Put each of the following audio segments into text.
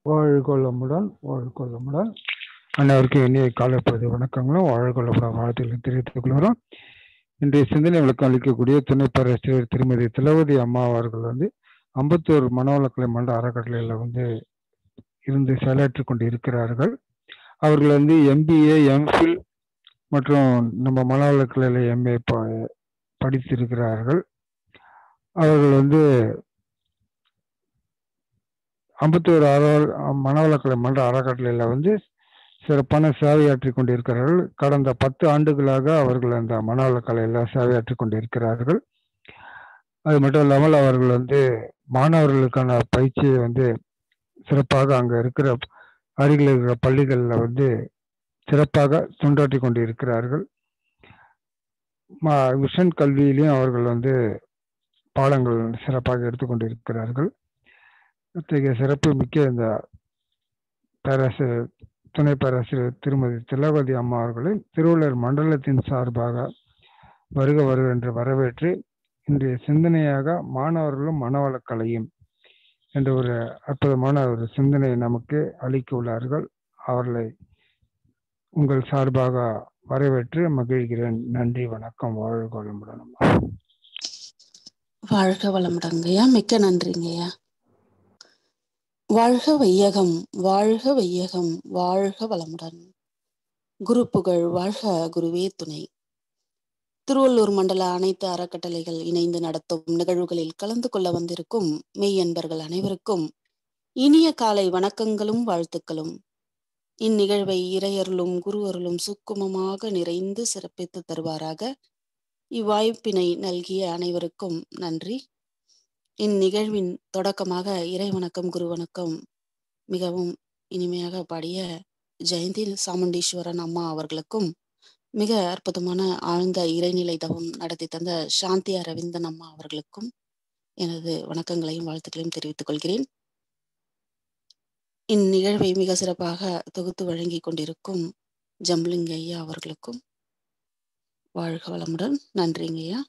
வாழ்கொள்ளமுடன் வாழ்கொள்ளமுடன் அனைவருக்கும் இனிய காலைப்பொழுது வணக்கங்களும் வாழ்கொள்ளமுடன் வாழ்த்துக்களை தெரிவித்துக் கொள்கிறோம் இன்றைய சிந்தனை விளக்கம் அளிக்கக்கூடிய துணை பேராசிரியர் திருமதி திலவதி அம்மா அவர்கள் வந்து அம்பத்தூர் மனவளக்கலை மன்ற அறக்கட்டளையில் வந்து இருந்து செயலாற்றி கொண்டு இருக்கிறார்கள் அவர்கள் வந்து எம்பிஏ எம்ஃபில் மற்றும் நம்ம மனவளக்கலையில் எம்ஏ படித்திருக்கிறார்கள் அவர்கள் வந்து அம்பத்தூர் அற மனவளக்கலை மன்ற அறக்கட்டளையில் வந்து சிறப்பான சேவையாற்றி கொண்டிருக்கிறார்கள் கடந்த பத்து ஆண்டுகளாக அவர்கள் அந்த மனவளக்கலையில் சேவையாற்றி கொண்டிருக்கிறார்கள் அது மட்டும் இல்லாமல் அவர்கள் வந்து மாணவர்களுக்கான பயிற்சியை வந்து சிறப்பாக அங்கே இருக்கிற அருகில் இருக்கிற பள்ளிகளில் வந்து சிறப்பாக தொண்டாற்றி கொண்டு இருக்கிறார்கள் விஷன் கல்வியிலையும் அவர்கள் வந்து பாடங்கள் சிறப்பாக எடுத்துக்கொண்டு இருக்கிறார்கள் இத்தகைய சிறப்பு மிக்க இந்த பேராசிரியர் துணை பேராசிரியர் திருமதி திலவதி அம்மா அவர்களை திருவள்ளூர் மண்டலத்தின் சார்பாக வருக வருக என்று வரவேற்று இன்றைய சிந்தனையாக மாணவர்களும் மனவளக்கலையும் என்ற ஒரு அற்புதமான ஒரு சிந்தனை நமக்கு அளிக்க உள்ளார்கள் அவர்களை உங்கள் சார்பாக வரவேற்று மகிழ்கிறேன் நன்றி வணக்கம் வாழ்க வளமுடன் வாழ்க வளமுடங்கய்யா மிக்க நன்றிங்கய்யா வாழ்க வையகம் வாழ்க வையகம் வாழ்க வளமுடன் குரு புகழ் வாழ்க குருவே துணை திருவள்ளூர் மண்டல அனைத்து அறக்கட்டளைகள் இணைந்து நடத்தும் நிகழ்வுகளில் கலந்து கொள்ள வந்திருக்கும் மெய் என்பர்கள் அனைவருக்கும் இனிய காலை வணக்கங்களும் வாழ்த்துக்களும் இந்நிகழ்வை இறையருளும் குருவருளும் சுக்குமமாக நிறைந்து சிறப்பித்து தருவாராக இவ்வாய்ப்பினை நல்கிய அனைவருக்கும் நன்றி இந்நிகழ்வின் தொடக்கமாக இறை வணக்கம் குரு வணக்கம் மிகவும் இனிமையாக பாடிய ஜெயந்தி சாமுண்டீஸ்வரன் அம்மா அவர்களுக்கும் மிக அற்புதமான ஆழ்ந்த இறைநிலை தவம் நடத்தி தந்த சாந்தி அரவிந்தன் அம்மா அவர்களுக்கும் எனது வணக்கங்களையும் வாழ்த்துக்களையும் தெரிவித்துக் கொள்கிறேன் இந்நிகழ்வை மிக சிறப்பாக தொகுத்து வழங்கி கொண்டிருக்கும் ஜம்லிங் ஐயா அவர்களுக்கும் வாழ்க வளமுடன் நன்றிங்க ஐயா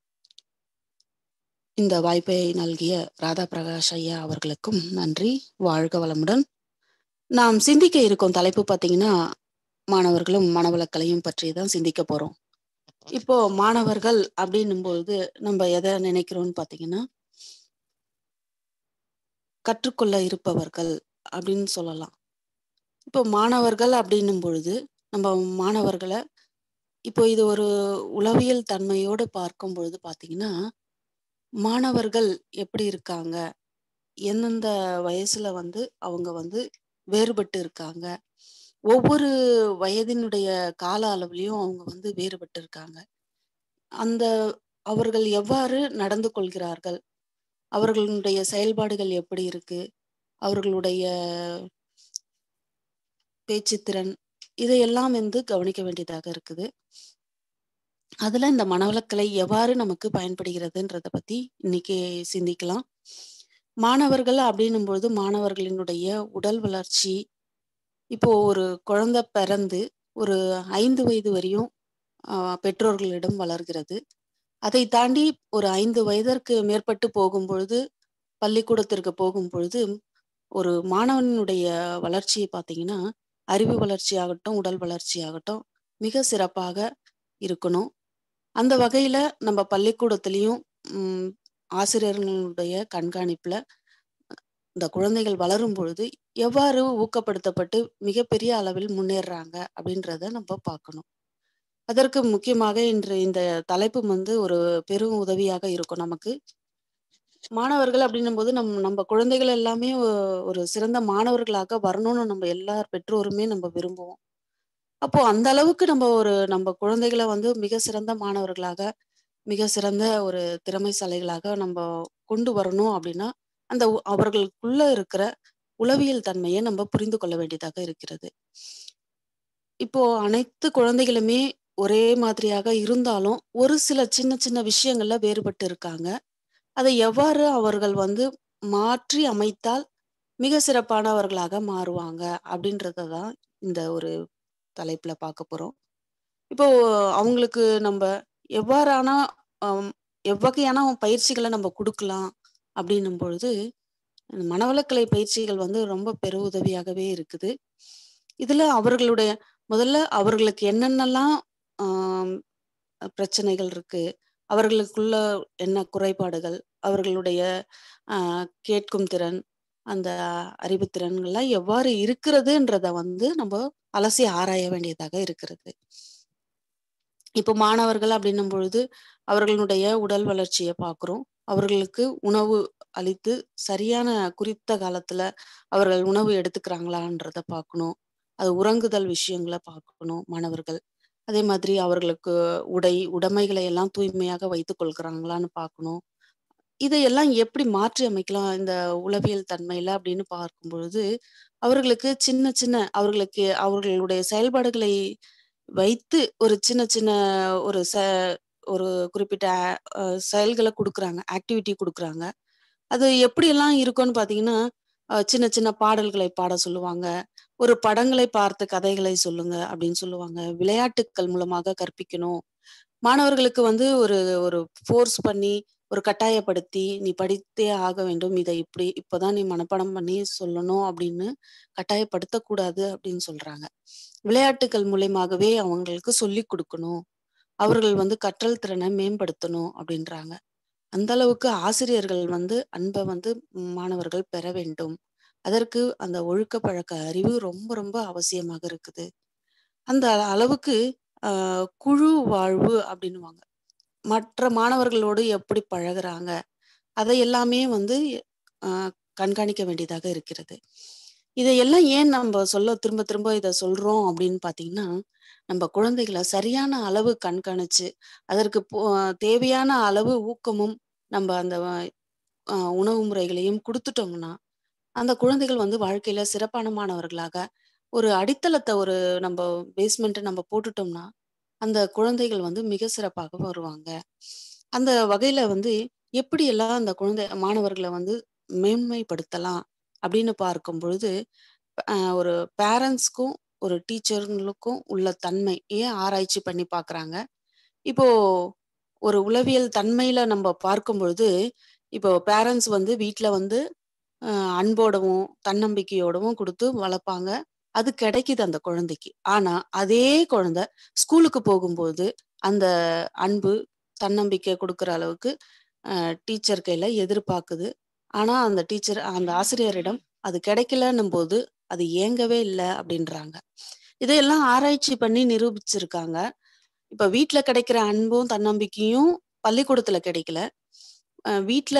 இந்த வாய்ப்பை நல்கிய ராதா பிரகாஷ் ஐயா அவர்களுக்கும் நன்றி வாழ்க வளமுடன் நாம் சிந்திக்க இருக்கும் தலைப்பு பார்த்தீங்கன்னா மாணவர்களும் மனவளக்கலையும் பற்றி தான் சிந்திக்க போறோம் இப்போ மாணவர்கள் அப்படின்னும் பொழுது நம்ம எதை நினைக்கிறோம்னு பார்த்தீங்கன்னா கற்றுக்கொள்ள இருப்பவர்கள் அப்படின்னு சொல்லலாம் இப்போ மாணவர்கள் அப்படின்னும் பொழுது நம்ம மாணவர்களை இப்போ இது ஒரு உளவியல் தன்மையோடு பார்க்கும் பொழுது பார்த்தீங்கன்னா மாணவர்கள் எப்படி இருக்காங்க எந்தெந்த வயசுல வந்து அவங்க வந்து வேறுபட்டு இருக்காங்க ஒவ்வொரு வயதினுடைய கால அளவுலையும் அவங்க வந்து வேறுபட்டு இருக்காங்க அந்த அவர்கள் எவ்வாறு நடந்து கொள்கிறார்கள் அவர்களுடைய செயல்பாடுகள் எப்படி இருக்கு அவர்களுடைய பேச்சுத்திறன் இதையெல்லாம் வந்து கவனிக்க வேண்டியதாக இருக்குது அதுல இந்த மனவளக்கலை எவ்வாறு நமக்கு பயன்படுகிறதுன்றத பத்தி இன்னைக்கு சிந்திக்கலாம் மாணவர்கள் அப்படின்னும் பொழுது மாணவர்களினுடைய உடல் வளர்ச்சி இப்போ ஒரு குழந்தை பிறந்து ஒரு ஐந்து வயது வரையும் பெற்றோர்களிடம் வளர்கிறது அதை தாண்டி ஒரு ஐந்து வயதிற்கு மேற்பட்டு போகும் பொழுது பள்ளிக்கூடத்திற்கு போகும் பொழுது ஒரு மாணவனுடைய வளர்ச்சியை பார்த்தீங்கன்னா அறிவு வளர்ச்சி ஆகட்டும் உடல் வளர்ச்சி ஆகட்டும் மிக சிறப்பாக இருக்கணும் அந்த வகையில நம்ம பள்ளிக்கூடத்திலையும் உம் ஆசிரியர்களுடைய கண்காணிப்புல இந்த குழந்தைகள் வளரும் பொழுது எவ்வாறு ஊக்கப்படுத்தப்பட்டு மிகப்பெரிய அளவில் முன்னேறாங்க அப்படின்றத நம்ம பார்க்கணும் அதற்கு முக்கியமாக இன்று இந்த தலைப்பு வந்து ஒரு பெரும் உதவியாக இருக்கும் நமக்கு மாணவர்கள் அப்படின்னும் போது நம் நம்ம குழந்தைகள் எல்லாமே ஒரு சிறந்த மாணவர்களாக வரணும்னு நம்ம எல்லார் பெற்றோருமே நம்ம விரும்புவோம் அப்போ அந்த அளவுக்கு நம்ம ஒரு நம்ம குழந்தைகளை வந்து மிக சிறந்த மாணவர்களாக மிக சிறந்த ஒரு திறமைசாலைகளாக நம்ம கொண்டு வரணும் அப்படின்னா அந்த அவர்களுக்குள்ள இருக்கிற உளவியல் தன்மையை நம்ம புரிந்து கொள்ள வேண்டியதாக இருக்கிறது இப்போ அனைத்து குழந்தைகளுமே ஒரே மாதிரியாக இருந்தாலும் ஒரு சில சின்ன சின்ன விஷயங்கள்ல வேறுபட்டு இருக்காங்க அதை எவ்வாறு அவர்கள் வந்து மாற்றி அமைத்தால் மிக சிறப்பானவர்களாக மாறுவாங்க அப்படின்றத தான் இந்த ஒரு தலைப்புல பார்க்க போறோம் இப்போ அவங்களுக்கு நம்ம எவ்வாறான எவ்வகையான பயிற்சிகளை நம்ம கொடுக்கலாம் அப்படின்னும் பொழுது மனவளக்கலை பயிற்சிகள் வந்து ரொம்ப பெருவுதவியாகவே இருக்குது இதுல அவர்களுடைய முதல்ல அவர்களுக்கு என்னென்னலாம் ஆம், பிரச்சனைகள் இருக்கு அவர்களுக்குள்ள என்ன குறைபாடுகள் அவர்களுடைய ஆஹ், கேட்கும் திறன் அந்த அறிவுத்திறன்கள்லாம் எவ்வாறு இருக்கிறதுன்றத வந்து நம்ம அலசி ஆராய வேண்டியதாக இருக்கிறது இப்போ மாணவர்கள் அப்படின்னும் பொழுது அவர்களுடைய உடல் வளர்ச்சியை பார்க்குறோம் அவர்களுக்கு உணவு அளித்து சரியான குறித்த காலத்துல அவர்கள் உணவு எடுத்துக்கிறாங்களான்றத பார்க்கணும் அது உறங்குதல் விஷயங்களை பார்க்கணும் மாணவர்கள் அதே மாதிரி அவர்களுக்கு உடை உடைமைகளை எல்லாம் தூய்மையாக வைத்துக் கொள்கிறாங்களான்னு பார்க்கணும் இதையெல்லாம் எப்படி மாற்றி அமைக்கலாம் இந்த உளவியல் தன்மையில அப்படின்னு பார்க்கும் பொழுது அவர்களுக்கு சின்ன சின்ன அவர்களுக்கு அவர்களுடைய செயல்பாடுகளை வைத்து ஒரு சின்ன சின்ன ஒரு ச ஒரு குறிப்பிட்ட அஹ், செயல்களை கொடுக்குறாங்க ஆக்டிவிட்டி கொடுக்குறாங்க அது எப்படியெல்லாம் இருக்கும்னு பார்த்தீங்கன்னா அஹ், சின்ன சின்ன பாடல்களை பாட சொல்லுவாங்க ஒரு படங்களை பார்த்து கதைகளை சொல்லுங்க அப்படின்னு சொல்லுவாங்க விளையாட்டுக்கள் மூலமாக கற்பிக்கணும் மாணவர்களுக்கு வந்து ஒரு ஒரு ஃபோர்ஸ் பண்ணி ஒரு கட்டாயப்படுத்தி நீ படித்தே ஆக வேண்டும் இதை இப்படி இப்பதான் நீ மனப்பாடம் பண்ணி சொல்லணும் அப்படின்னு கட்டாயப்படுத்தக்கூடாது அப்படின்னு சொல்றாங்க விளையாட்டுகள் மூலியமாகவே அவங்களுக்கு சொல்லி கொடுக்கணும் அவர்கள் வந்து கற்றல் திறனை மேம்படுத்தணும் அப்படின்றாங்க அந்த அளவுக்கு ஆசிரியர்கள் வந்து அன்பை வந்து மாணவர்கள் பெற வேண்டும் அதற்கு அந்த ஒழுக்க பழக்க அறிவு ரொம்ப ரொம்ப அவசியமாக இருக்குது அந்த அளவுக்கு ஆஹ், குழு வாழ்வு அப்படின்னுவாங்க மற்ற மாணவர்களோடு எப்படி பழகுறாங்க அதை எல்லாமே வந்து ஆஹ், கண்காணிக்க வேண்டியதாக இருக்கிறது இதையெல்லாம் ஏன் நம்ம சொல்ல திரும்ப திரும்ப இதை சொல்றோம் அப்படின்னு பாத்தீங்கன்னா நம்ம குழந்தைகளை சரியான அளவு கண்காணிச்சு அதற்கு போ- தேவையான அளவு ஊக்கமும் நம்ம அந்த ஆஹ், உணவு முறைகளையும் கொடுத்துட்டோம்னா அந்த குழந்தைகள் வந்து வாழ்க்கையில சிறப்பான மாணவர்களாக ஒரு அடித்தளத்தை ஒரு நம்ம பேஸ்மெண்ட் நம்ம போட்டுட்டோம்னா அந்த குழந்தைகள் வந்து மிக சிறப்பாக வருவாங்க அந்த வகையில வந்து எப்படியெல்லாம் அந்த குழந்தை மாணவர்களை வந்து மேன்மைப்படுத்தலாம் அப்படின்னு பார்க்கும் பொழுது ஆஹ் ஒரு பேரண்ட்ஸ்க்கும் ஒரு டீச்சருங்களுக்கும் உள்ள தன்மை ஏன் ஆராய்ச்சி பண்ணி பார்க்கறாங்க இப்போ ஒரு உளவியல் தன்மையில நம்ம பார்க்கும் பொழுது இப்போ பேரண்ட்ஸ் வந்து வீட்ல வந்து ஆஹ் அன்போடவும் தன்னம்பிக்கையோடவும் கொடுத்து வளர்ப்பாங்க அது கிடைக்குது அந்த குழந்தைக்கு ஆனா அதே குழந்தை ஸ்கூலுக்கு போகும்போது அந்த அன்பு தன்னம்பிக்கை கொடுக்குற அளவுக்கு டீச்சர் கையில எதிர்பார்க்குது ஆனா அந்த டீச்சர் அந்த ஆசிரியரிடம் அது கிடைக்கலன்னும் போது அது ஏங்கவே இல்லை அப்படின்றாங்க இதையெல்லாம் ஆராய்ச்சி பண்ணி நிரூபிச்சிருக்காங்க இப்ப வீட்ல கிடைக்கிற அன்பும் தன்னம்பிக்கையும் பள்ளிக்கூடத்துல கிடைக்கல அஹ் வீட்ல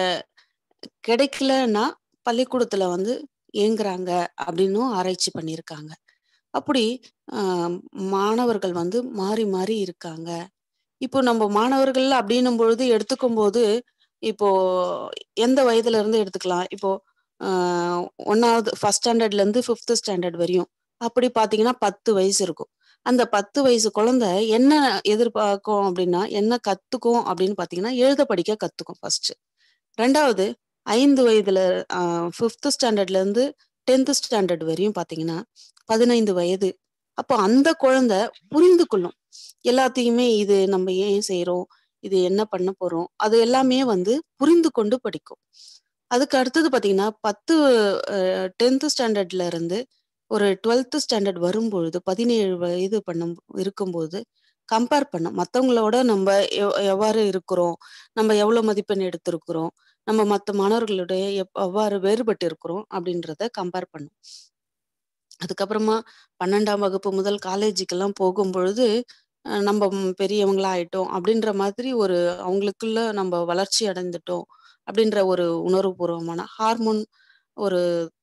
கிடைக்கலன்னா பள்ளிக்கூடத்துல வந்து ஏங்குறாங்க அப்படின்னும் ஆராய்ச்சி பண்ணியிருக்காங்க அப்படி ஆஹ் மாணவர்கள் வந்து மாறி மாறி இருக்காங்க இப்போ நம்ம மாணவர்கள் அப்படின்னும் பொழுது எடுத்துக்கும் போது இப்போ எந்த வயதுல இருந்து எடுத்துக்கலாம் இப்போ ஆஹ் ஒன்னாவது ஃபர்ஸ்ட் ஸ்டாண்டர்ட்ல இருந்து ஃபிஃப்த் ஸ்டாண்டர்ட் வரையும் அப்படி பாத்தீங்கன்னா பத்து வயசு இருக்கும் அந்த பத்து வயசு குழந்தை என்ன எதிர்பார்க்கும் அப்படின்னா என்ன கத்துக்கும் அப்படின்னு பாத்தீங்கன்னா எழுத படிக்க கத்துக்கும் ஃபர்ஸ்ட் ரெண்டாவது ஐந்து வயதுல ஃபிஃப்த் ஸ்டாண்டர்ட்ல இருந்து டென்த் ஸ்டாண்டர்ட் வரையும் பாத்தீங்கன்னா பதினைந்து வயது அப்போ அந்த குழந்தை புரிந்து கொள்ளும் எல்லாத்தையுமே இது நம்ம ஏன் செய்றோம் இது என்ன பண்ண போறோம் அது எல்லாமே வந்து புரிந்து கொண்டு படிக்கும் அதுக்கு அடுத்தது பாத்தீங்கன்னா பத்து டென்த் ஸ்டாண்டர்ட்ல இருந்து ஒரு டுவெல்த் ஸ்டாண்டர்ட் வரும்பொழுது பதினேழு வயது பண்ணும் இருக்கும்போது கம்பேர் பண்ணும் மற்றவங்களோட நம்ம எவ்- எவ்வாறு இருக்கிறோம் நம்ம எவ்வளவு மதிப்பெண் எடுத்திருக்கிறோம் நம்ம மற்ற மாணவர்களுடைய எப்- எவ்வாறு வேறுபட்டு இருக்கிறோம் அப்படின்றத கம்பேர் பண்ணும் அதுக்கப்புறமா பன்னெண்டாம் வகுப்பு முதல் காலேஜுக்கெல்லாம் போகும் பொழுது அஹ் நம்ம ம் பெரியவங்களா ஆயிட்டோம் அப்படின்ற மாதிரி ஒரு அவங்களுக்குள்ள நம்ம வளர்ச்சி அடைந்துட்டோம் அப்படின்ற ஒரு உணர்வுபூர்வமான ஹார்மோன் ஒரு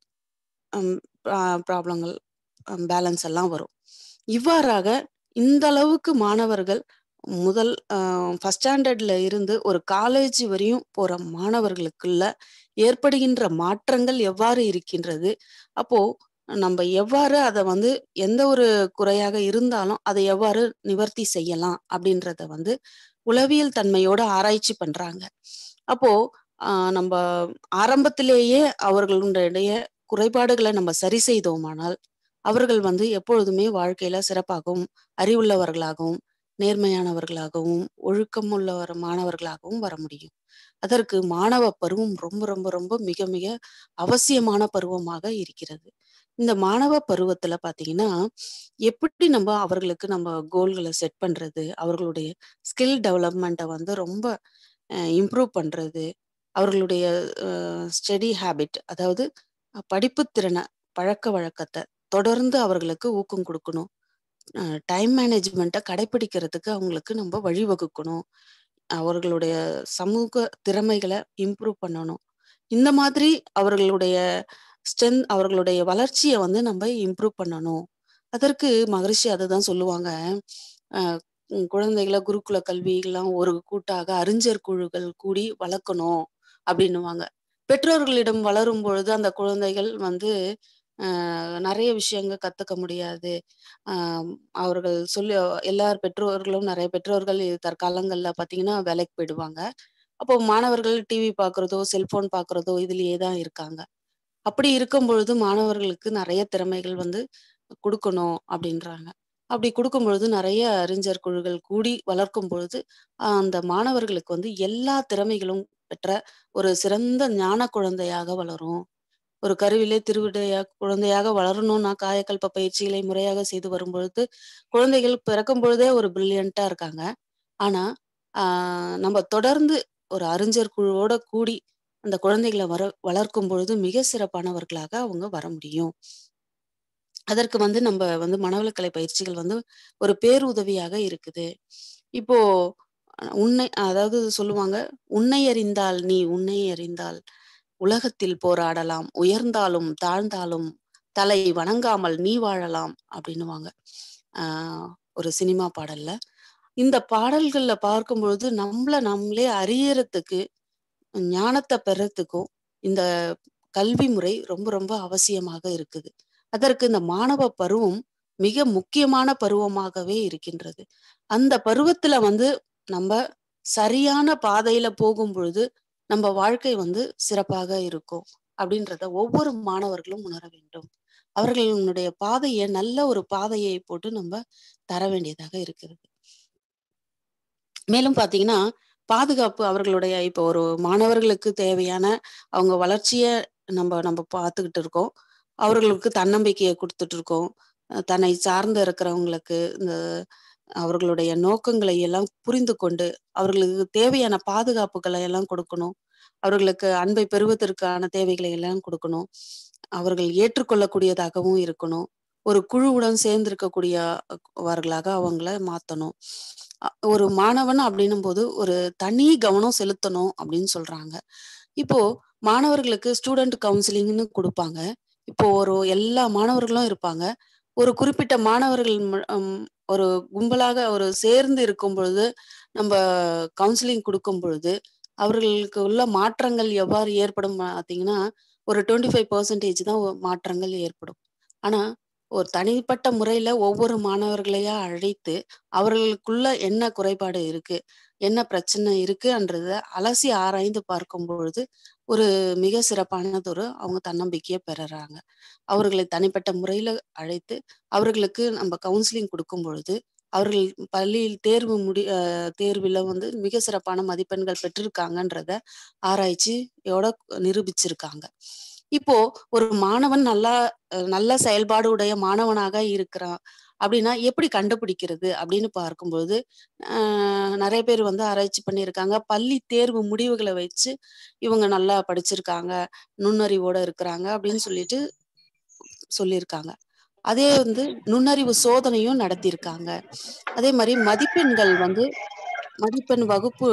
ப்ராப்ளங்கள் பேலன்ஸ் எல்லாம் வரும் இவ்வாறாக இந்த அளவுக்கு மாணவர்கள் முதல் ஃபர்ஸ்ட் ஸ்டாண்டர்ட்ல இருந்து ஒரு காலேஜ் வரையும் போற மாணவர்களுக்குள்ள ஏற்படுகின்ற மாற்றங்கள் எவ்வாறு இருக்கின்றது அப்போ நம்ம எவ்வாறு அதை வந்து எந்த ஒரு குறையாக இருந்தாலும் அதை எவ்வாறு நிவர்த்தி செய்யலாம் அப்படின்றத வந்து உளவியல் தன்மையோட ஆராய்ச்சி பண்றாங்க அப்போ ஆஹ் நம்ம ஆரம்பத்திலேயே அவர்களுடைய குறைபாடுகளை நம்ம சரி செய்தோமானால் அவர்கள் வந்து எப்பொழுதுமே வாழ்க்கையில சிறப்பாகவும் அறிவுள்ளவர்களாகவும் நேர்மையானவர்களாகவும் ஒழுக்கம் உள்ளவர் மாணவர்களாகவும் வர முடியும் அதற்கு மாணவ பருவம் ரொம்ப ரொம்ப ரொம்ப மிக மிக அவசியமான பருவமாக இருக்கிறது இந்த மாணவ பருவத்துல பாத்தீங்கன்னா எப்படி நம்ம அவர்களுக்கு நம்ம கோல்களை செட் பண்றது அவர்களுடைய ஸ்கில் டெவலப்மெண்ட்டை வந்து ரொம்ப இம்ப்ரூவ் பண்றது அவர்களுடைய ஸ்டடி ஹேபிட் அதாவது படிப்பு திறனை பழக்க வழக்கத்தை தொடர்ந்து அவர்களுக்கு ஊக்கம் கொடுக்கணும் டைம் மேனேஜ்மெண்ட்டை கடைபிடிக்கிறதுக்கு அவங்களுக்கு நம்ம வழிவகுக்கணும் அவர்களுடைய சமூக திறமைகளை இம்ப்ரூவ் பண்ணணும் இந்த மாதிரி அவர்களுடைய ஸ்ட்ரென்த் அவர்களுடைய வளர்ச்சியை வந்து நம்ம இம்ப்ரூவ் பண்ணணும் அதற்கு மகரிஷி அதுதான் சொல்லுவாங்க அஹ் உம் குழந்தைகளை குருகுல கல்வியெல்லாம் ஒரு கூட்டாக அறிஞர் குழுக்கள் கூடி வளர்க்கணும் அப்படின்னுவாங்க பெற்றோர்களிடம் வளரும் பொழுது அந்த குழந்தைகள் வந்து ஆஹ் நிறைய விஷயங்கள் கத்துக்க முடியாது ஆஹ் அவர்கள் சொல்லி எல்லார் பெற்றோர்களும் நிறைய பெற்றோர்கள் இது தற்காலங்கள்ல பாத்தீங்கன்னா வேலைக்கு போயிடுவாங்க அப்போ மாணவர்கள் டிவி பார்க்கறதோ செல்போன் பார்க்கறதோ இதுலயே தான் இருக்காங்க அப்படி இருக்கும் பொழுது மாணவர்களுக்கு நிறைய திறமைகள் வந்து கொடுக்கணும் அப்படின்றாங்க அப்படி கொடுக்கும் பொழுது நிறைய அறிஞர் குழுக்கள் கூடி வளர்க்கும் பொழுது அந்த மாணவர்களுக்கு வந்து எல்லா திறமைகளும் பெற்ற ஒரு சிறந்த ஞான குழந்தையாக வளரும் ஒரு கருவிலே திருவிடையா குழந்தையாக வளரணும்னா காயக்கல்ப பயிற்சிகளை முறையாக செய்து வரும் பொழுது குழந்தைகள் பிறக்கும் பொழுதே ஒரு பிரில்லியண்டா இருக்காங்க ஆனா ஆஹ் நம்ம தொடர்ந்து ஒரு அறிஞர் குழுவோட கூடி அந்த குழந்தைகளை வர வளர்க்கும் பொழுது மிக சிறப்பானவர்களாக அவங்க வர முடியும் அதற்கு வந்து நம்ம வந்து மனவளக்கலை பயிற்சிகள் வந்து ஒரு பேருதவியாக இருக்குது இப்போ உன்னை அதாவது சொல்லுவாங்க உன்னை அறிந்தால் நீ உன்னை அறிந்தால் உலகத்தில் போராடலாம் உயர்ந்தாலும் தாழ்ந்தாலும் தலை வணங்காமல் நீ வாழலாம் அப்படின்னுவாங்க ஆஹ் ஒரு சினிமா பாடல்ல இந்த பாடல்கள்ல பார்க்கும் பொழுது நம்மள நம்மளே அறியறதுக்கு ஞானத்தை பெறத்துக்கும் இந்த கல்வி முறை ரொம்ப ரொம்ப அவசியமாக இருக்குது அதற்கு இந்த மாணவ பருவம் மிக முக்கியமான பருவமாகவே இருக்கின்றது அந்த பருவத்துல வந்து நம்ம சரியான பாதையில போகும் பொழுது நம்ம வாழ்க்கை வந்து சிறப்பாக இருக்கும் அப்படின்றத ஒவ்வொரு மாணவர்களும் உணர வேண்டும் அவர்களுடைய பாதையை நல்ல ஒரு பாதையை போட்டு நம்ம தர வேண்டியதாக இருக்கிறது மேலும் பாத்தீங்கன்னா பாதுகாப்பு அவர்களுடைய இப்போ ஒரு மாணவர்களுக்கு தேவையான அவங்க வளர்ச்சிய நம்ம நம்ம பார்த்துக்கிட்டு இருக்கோம் அவர்களுக்கு தன்னம்பிக்கையை கொடுத்துட்டு இருக்கோம் தன்னை சார்ந்து இருக்கிறவங்களுக்கு இந்த அவர்களுடைய நோக்கங்களை எல்லாம் புரிந்து கொண்டு அவர்களுக்கு தேவையான பாதுகாப்புகளை எல்லாம் கொடுக்கணும் அவர்களுக்கு அன்பை பெறுவதற்கான தேவைகளை எல்லாம் கொடுக்கணும் அவர்கள் ஏற்றுக்கொள்ளக்கூடியதாகவும் இருக்கணும் ஒரு குழுவுடன் சேர்ந்து இருக்கக்கூடியவர்களாக அவங்கள மாத்தணும் ஒரு மாணவன் அப்படின்னும் போது ஒரு தனி கவனம் செலுத்தணும் அப்படின்னு சொல்றாங்க இப்போ மாணவர்களுக்கு ஸ்டூடெண்ட் கவுன்சிலிங்னு கொடுப்பாங்க இப்போ ஒரு எல்லா மாணவர்களும் இருப்பாங்க ஒரு குறிப்பிட்ட மாணவர்கள் ஒரு கும்பலாக ஒரு சேர்ந்து இருக்கும் பொழுது நம்ம கவுன்சிலிங் கொடுக்கும் பொழுது அவர்களுக்கு உள்ள மாற்றங்கள் எவ்வாறு ஏற்படும் பார்த்தீங்கன்னா ஒரு டுவெண்ட்டி ஃபைவ் பர்சன்டேஜ் தான் மாற்றங்கள் ஏற்படும் ஆனா ஒரு தனிப்பட்ட முறையில ஒவ்வொரு மாணவர்களையா அழைத்து அவர்களுக்குள்ள என்ன குறைபாடு இருக்கு என்ன பிரச்சனை இருக்குன்றத அலசி ஆராய்ந்து பார்க்கும் பொழுது ஒரு மிக சிறப்பானதொரு அவங்க தன்னம்பிக்கையை பெறுறாங்க அவர்களை தனிப்பட்ட முறையில அழைத்து அவர்களுக்கு நம்ம கவுன்சிலிங் கொடுக்கும் பொழுது அவர்கள் பள்ளியில் தேர்வு முடி தேர்வில் வந்து மிக சிறப்பான மதிப்பெண்கள் பெற்றிருக்காங்கன்றத ஆராய்ச்சியோட நிரூபிச்சிருக்காங்க இப்போ ஒரு மாணவன் நல்லா நல்ல செயல்பாடு உடைய மாணவனாக இருக்கிறான் அப்படின்னா எப்படி கண்டுபிடிக்கிறது அப்படின்னு பார்க்கும்போது ஆஹ் நிறைய பேர் வந்து ஆராய்ச்சி பண்ணியிருக்காங்க பள்ளி தேர்வு முடிவுகளை வச்சு இவங்க நல்லா படிச்சிருக்காங்க நுண்ணறிவோட இருக்கிறாங்க அப்படின்னு சொல்லிட்டு சொல்லியிருக்காங்க அதே வந்து நுண்ணறிவு சோதனையும் நடத்தியிருக்காங்க அதே மாதிரி மதிப்பெண்கள் வந்து மதிப்பெண் வகுப்பு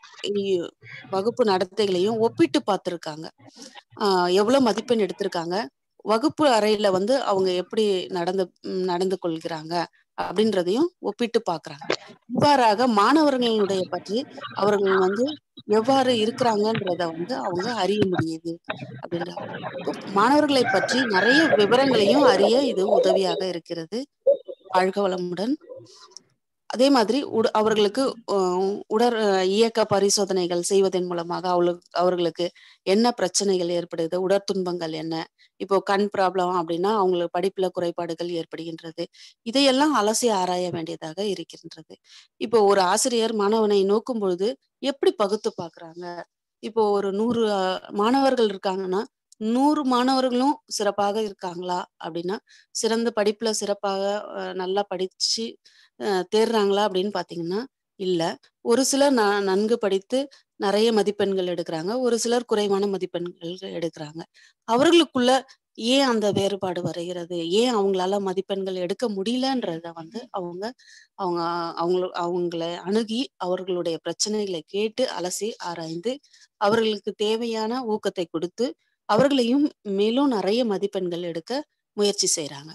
வகுப்பு நடத்தைகளையும் ஒப்பிட்டு பார்த்துருக்காங்க ஆஹ் எவ்வளவு மதிப்பெண் எடுத்திருக்காங்க வகுப்பு அறையில வந்து அவங்க எப்படி நடந்து நடந்து கொள்கிறாங்க அப்படின்றதையும் ஒப்பிட்டு பாக்குறாங்க இவ்வாறாக மாணவர்களுடைய பற்றி அவர்கள் வந்து எவ்வாறு இருக்கிறாங்கன்றத வந்து அவங்க அறிய முடியுது அப்படின்றாங்க மாணவர்களை பற்றி நிறைய விவரங்களையும் அறிய இது உதவியாக இருக்கிறது வாழ்க வளமுடன் அதே மாதிரி உட அவர்களுக்கு அஹ், உடற் அஹ், இயக்க பரிசோதனைகள் செய்வதன் மூலமாக அவளுக்கு அவர்களுக்கு என்ன பிரச்சனைகள் ஏற்படுது உடற்துன்பங்கள் என்ன இப்போ கண் ப்ராப்ளம் அப்படின்னா அவங்களுக்கு படிப்புல குறைபாடுகள் ஏற்படுகின்றது இதையெல்லாம் அலசி ஆராய வேண்டியதாக இருக்கின்றது இப்போ ஒரு ஆசிரியர் மாணவனை நோக்கும் பொழுது எப்படி பகுத்து பார்க்கறாங்க இப்போ ஒரு நூறு அஹ், மாணவர்கள் இருக்காங்கன்னா நூறு மாணவர்களும் சிறப்பாக இருக்காங்களா அப்படின்னா சிறந்த படிப்புல சிறப்பாக அஹ், நல்லா படிச்சு அஹ், தேர்றாங்களா அப்படின்னு பாத்தீங்கன்னா இல்ல ஒரு சிலர் ந- நன்கு படித்து நிறைய மதிப்பெண்கள் எடுக்கிறாங்க ஒரு சிலர் குறைவான மதிப்பெண்கள் எடுக்கிறாங்க அவர்களுக்குள்ள ஏன் அந்த வேறுபாடு வருகிறது ஏன் அவங்களால மதிப்பெண்கள் எடுக்க முடியலன்றத வந்து அவங்க அவங்க அவங்கள அவங்கள அணுகி அவர்களுடைய பிரச்சனைகளை கேட்டு அலசி ஆராய்ந்து அவர்களுக்கு தேவையான ஊக்கத்தை கொடுத்து அவர்களையும் மேலும் நிறைய மதிப்பெண்கள் எடுக்க முயற்சி செய்றாங்க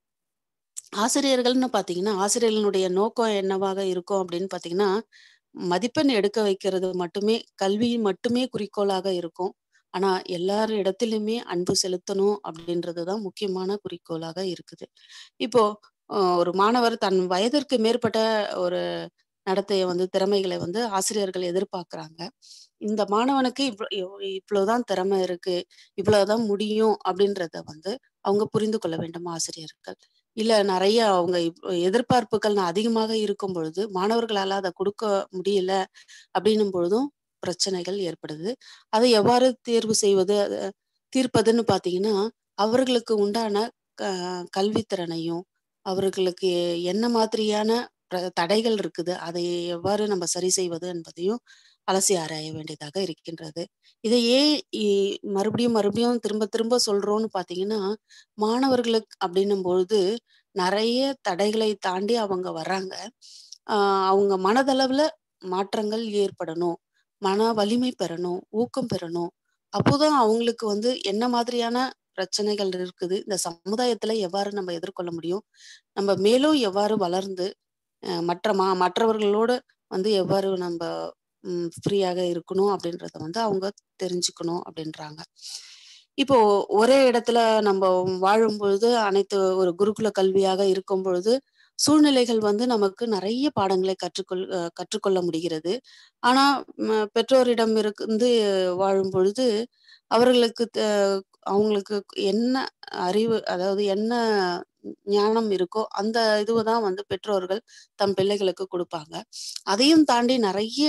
ஆசிரியர்கள்னு பாத்தீங்கன்னா ஆசிரியர்களுடைய நோக்கம் என்னவாக இருக்கும் அப்படின்னு பாத்தீங்கன்னா மதிப்பெண் எடுக்க வைக்கிறது மட்டுமே கல்வி மட்டுமே குறிக்கோளாக இருக்கும் ஆனா எல்லார் இடத்திலுமே அன்பு செலுத்தணும் அப்படின்றதுதான் முக்கியமான குறிக்கோளாக இருக்குது இப்போ அஹ், ஒரு மாணவர் தன் வயதிற்கு மேற்பட்ட ஒரு நடத்தைய வந்து திறமைகளை வந்து ஆசிரியர்கள் எதிர்பார்க்கறாங்க இந்த மாணவனுக்கு இவ்வ- இவ்- இவ்வளவுதான் திறமை இருக்கு இவ்வளவுதான் முடியும் அப்படின்றத வந்து அவங்க புரிந்து கொள்ள வேண்டும் ஆசிரியர்கள் இல்ல நிறைய அவங்க இப்- எதிர்பார்ப்புகள் அதிகமாக இருக்கும் பொழுது மாணவர்களால அதை கொடுக்க முடியல அப்படின்னும் பொழுதும் பிரச்சனைகள் ஏற்படுது அதை எவ்வாறு தேர்வு செய்வது அத தீர்ப்பதுன்னு பாத்தீங்கன்னா அவர்களுக்கு உண்டான க- கல்வித்திறனையும் அவர்களுக்கு என்ன மாதிரியான பிர- தடைகள் இருக்குது அதை எவ்வாறு நம்ம சரி செய்வது என்பதையும் அலசி ஆராய வேண்டியதாக இருக்கின்றது இதை ஏன் இ- மறுபடியும் மறுபடியும் திரும்ப திரும்ப சொல்றோம்னு பாத்தீங்கன்னா மாணவர்களுக்கு அப்படின்னும் பொழுது நிறைய தடைகளை தாண்டி அவங்க வர்றாங்க ஆஹ் அவங்க மனதளவுல மாற்றங்கள் ஏற்படணும் மன வலிமை பெறணும் ஊக்கம் பெறணும் அப்போதான் அவங்களுக்கு வந்து என்ன மாதிரியான பிரச்சனைகள் இருக்குது இந்த சமுதாயத்துல எவ்வாறு நம்ம எதிர்கொள்ள முடியும் நம்ம மேலும் எவ்வாறு வளர்ந்து அஹ் மற்ற மா மற்றவர்களோட வந்து எவ்வாறு நம்ம ஃப்ரீயாக இருக்கணும் அப்படின்றத வந்து அவங்க தெரிஞ்சுக்கணும் அப்படின்றாங்க இப்போ ஒரே இடத்துல நம்ம வாழும் பொழுது அனைத்து ஒரு குருகுல கல்வியாக இருக்கும் பொழுது சூழ்நிலைகள் வந்து நமக்கு நிறைய பாடங்களை கற்றுக்கொள் அஹ் கற்றுக்கொள்ள முடிகிறது ஆனா ம, பெற்றோரிடம் இருந்து வாழும் பொழுது அவர்களுக்கு த- அவங்களுக்கு என்ன அறிவு அதாவது என்ன ஞானம் இருக்கோ அந்த இதுவை தான் வந்து பெற்றோர்கள் தம் பிள்ளைகளுக்கு கொடுப்பாங்க அதையும் தாண்டி நிறைய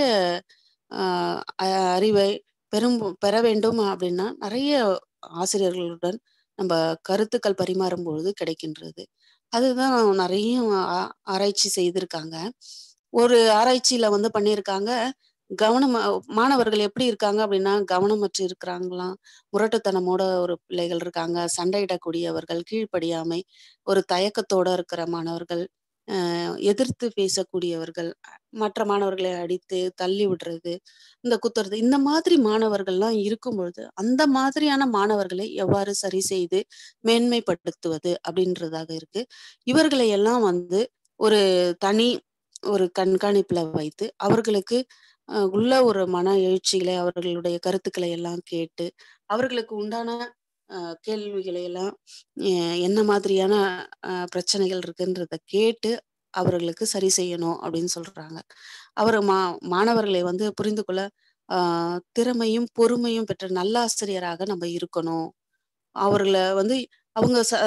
ஆஹ் அ- அறிவை பெரும் பெற வேண்டும் அப்படின்னா நிறைய ஆசிரியர்களுடன் நம்ம கருத்துக்கள் பரிமாறும் பொழுது கிடைக்கின்றது அதுதான் நிறைய ஆ- ஆராய்ச்சி செய்திருக்காங்க ஒரு ஆராய்ச்சியில வந்து பண்ணியிருக்காங்க கவனம் மாணவர்கள் எப்படி இருக்காங்க அப்படின்னா கவனமற்று இருக்கிறாங்களாம் முரட்டுத்தனமோட ஒரு பிள்ளைகள் இருக்காங்க சண்டையிடக்கூடியவர்கள் கீழ்ப்படியாமை ஒரு தயக்கத்தோட இருக்கிற மாணவர்கள் அஹ் எதிர்த்து பேசக்கூடியவர்கள் மற்ற மாணவர்களை அடித்து தள்ளி விடுறது இந்த குத்துறது இந்த மாதிரி மாணவர்கள்லாம் இருக்கும் பொழுது அந்த மாதிரியான மாணவர்களை எவ்வாறு சரி செய்து மேன்மைப்படுத்துவது அப்படின்றதாக இருக்கு இவர்களை எல்லாம் வந்து ஒரு தனி ஒரு கண்காணிப்புல வைத்து அவர்களுக்கு அஹ், உள்ள ஒரு மன எழுச்சிகளை அவர்களுடைய கருத்துக்களை எல்லாம் கேட்டு அவர்களுக்கு உண்டான அஹ், கேள்விகளை எல்லாம் அஹ், என்ன மாதிரியான அஹ், பிரச்சனைகள் இருக்குன்றத கேட்டு அவர்களுக்கு சரி செய்யணும் அப்படின்னு சொல்றாங்க அவர் மா மாணவர்களை வந்து புரிந்து கொள்ள ஆஹ் திறமையும் பொறுமையும் பெற்ற நல்ல ஆசிரியராக நம்ம இருக்கணும் அவர்களை வந்து அவங்க ச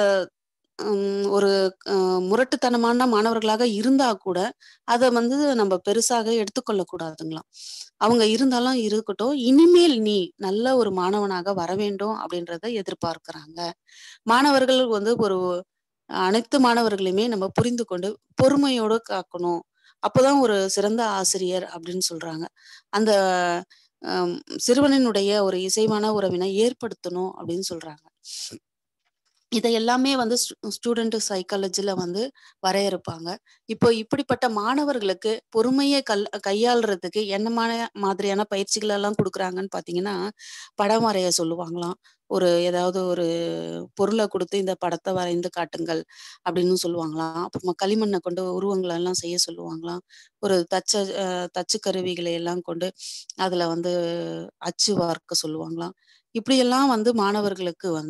ஹம் ஒரு அஹ் முரட்டுத்தனமான மாணவர்களாக இருந்தா கூட அதை வந்து நம்ம பெருசாக எடுத்துக்கொள்ள கூடாதுங்களாம் அவங்க இருந்தாலும் இருக்கட்டும் இனிமேல் நீ நல்ல ஒரு மாணவனாக வர வேண்டும் அப்படின்றத எதிர்பார்க்கிறாங்க மாணவர்கள் வந்து ஒரு அனைத்து மாணவர்களையுமே நம்ம புரிந்து கொண்டு பொறுமையோடு காக்கணும் அப்போதான் ஒரு சிறந்த ஆசிரியர் அப்படின்னு சொல்றாங்க அந்த ஹம், சிறுவனினுடைய ஒரு இசைவான உறவினை ஏற்படுத்தணும் அப்படின்னு சொல்றாங்க இதை எல்லாமே வந்து ஸ்டூடெண்ட் சைக்காலஜில வந்து வரையறுப்பாங்க இப்போ இப்படிப்பட்ட மாணவர்களுக்கு பொறுமையை கல் கையாளுறதுக்கு என்ன மா- மாதிரியான பயிற்சிகள் எல்லாம் கொடுக்குறாங்கன்னு பாத்தீங்கன்னா படம் வரைய சொல்லுவாங்களாம் ஒரு ஏதாவது ஒரு பொருளை கொடுத்து இந்த படத்தை வரைந்து காட்டுங்கள் அப்படின்னு சொல்லுவாங்களாம் அப்புறமா களிமண்ணை கொண்டு உருவங்களை எல்லாம் செய்ய சொல்லுவாங்களாம் ஒரு தச்ச அஹ், தச்சு கருவிகளை எல்லாம் கொண்டு அதுல வந்து அச்சு வார்க்க சொல்லுவாங்களாம் இப்படியெல்லாம் வந்து மாணவர்களுக்கு வந்து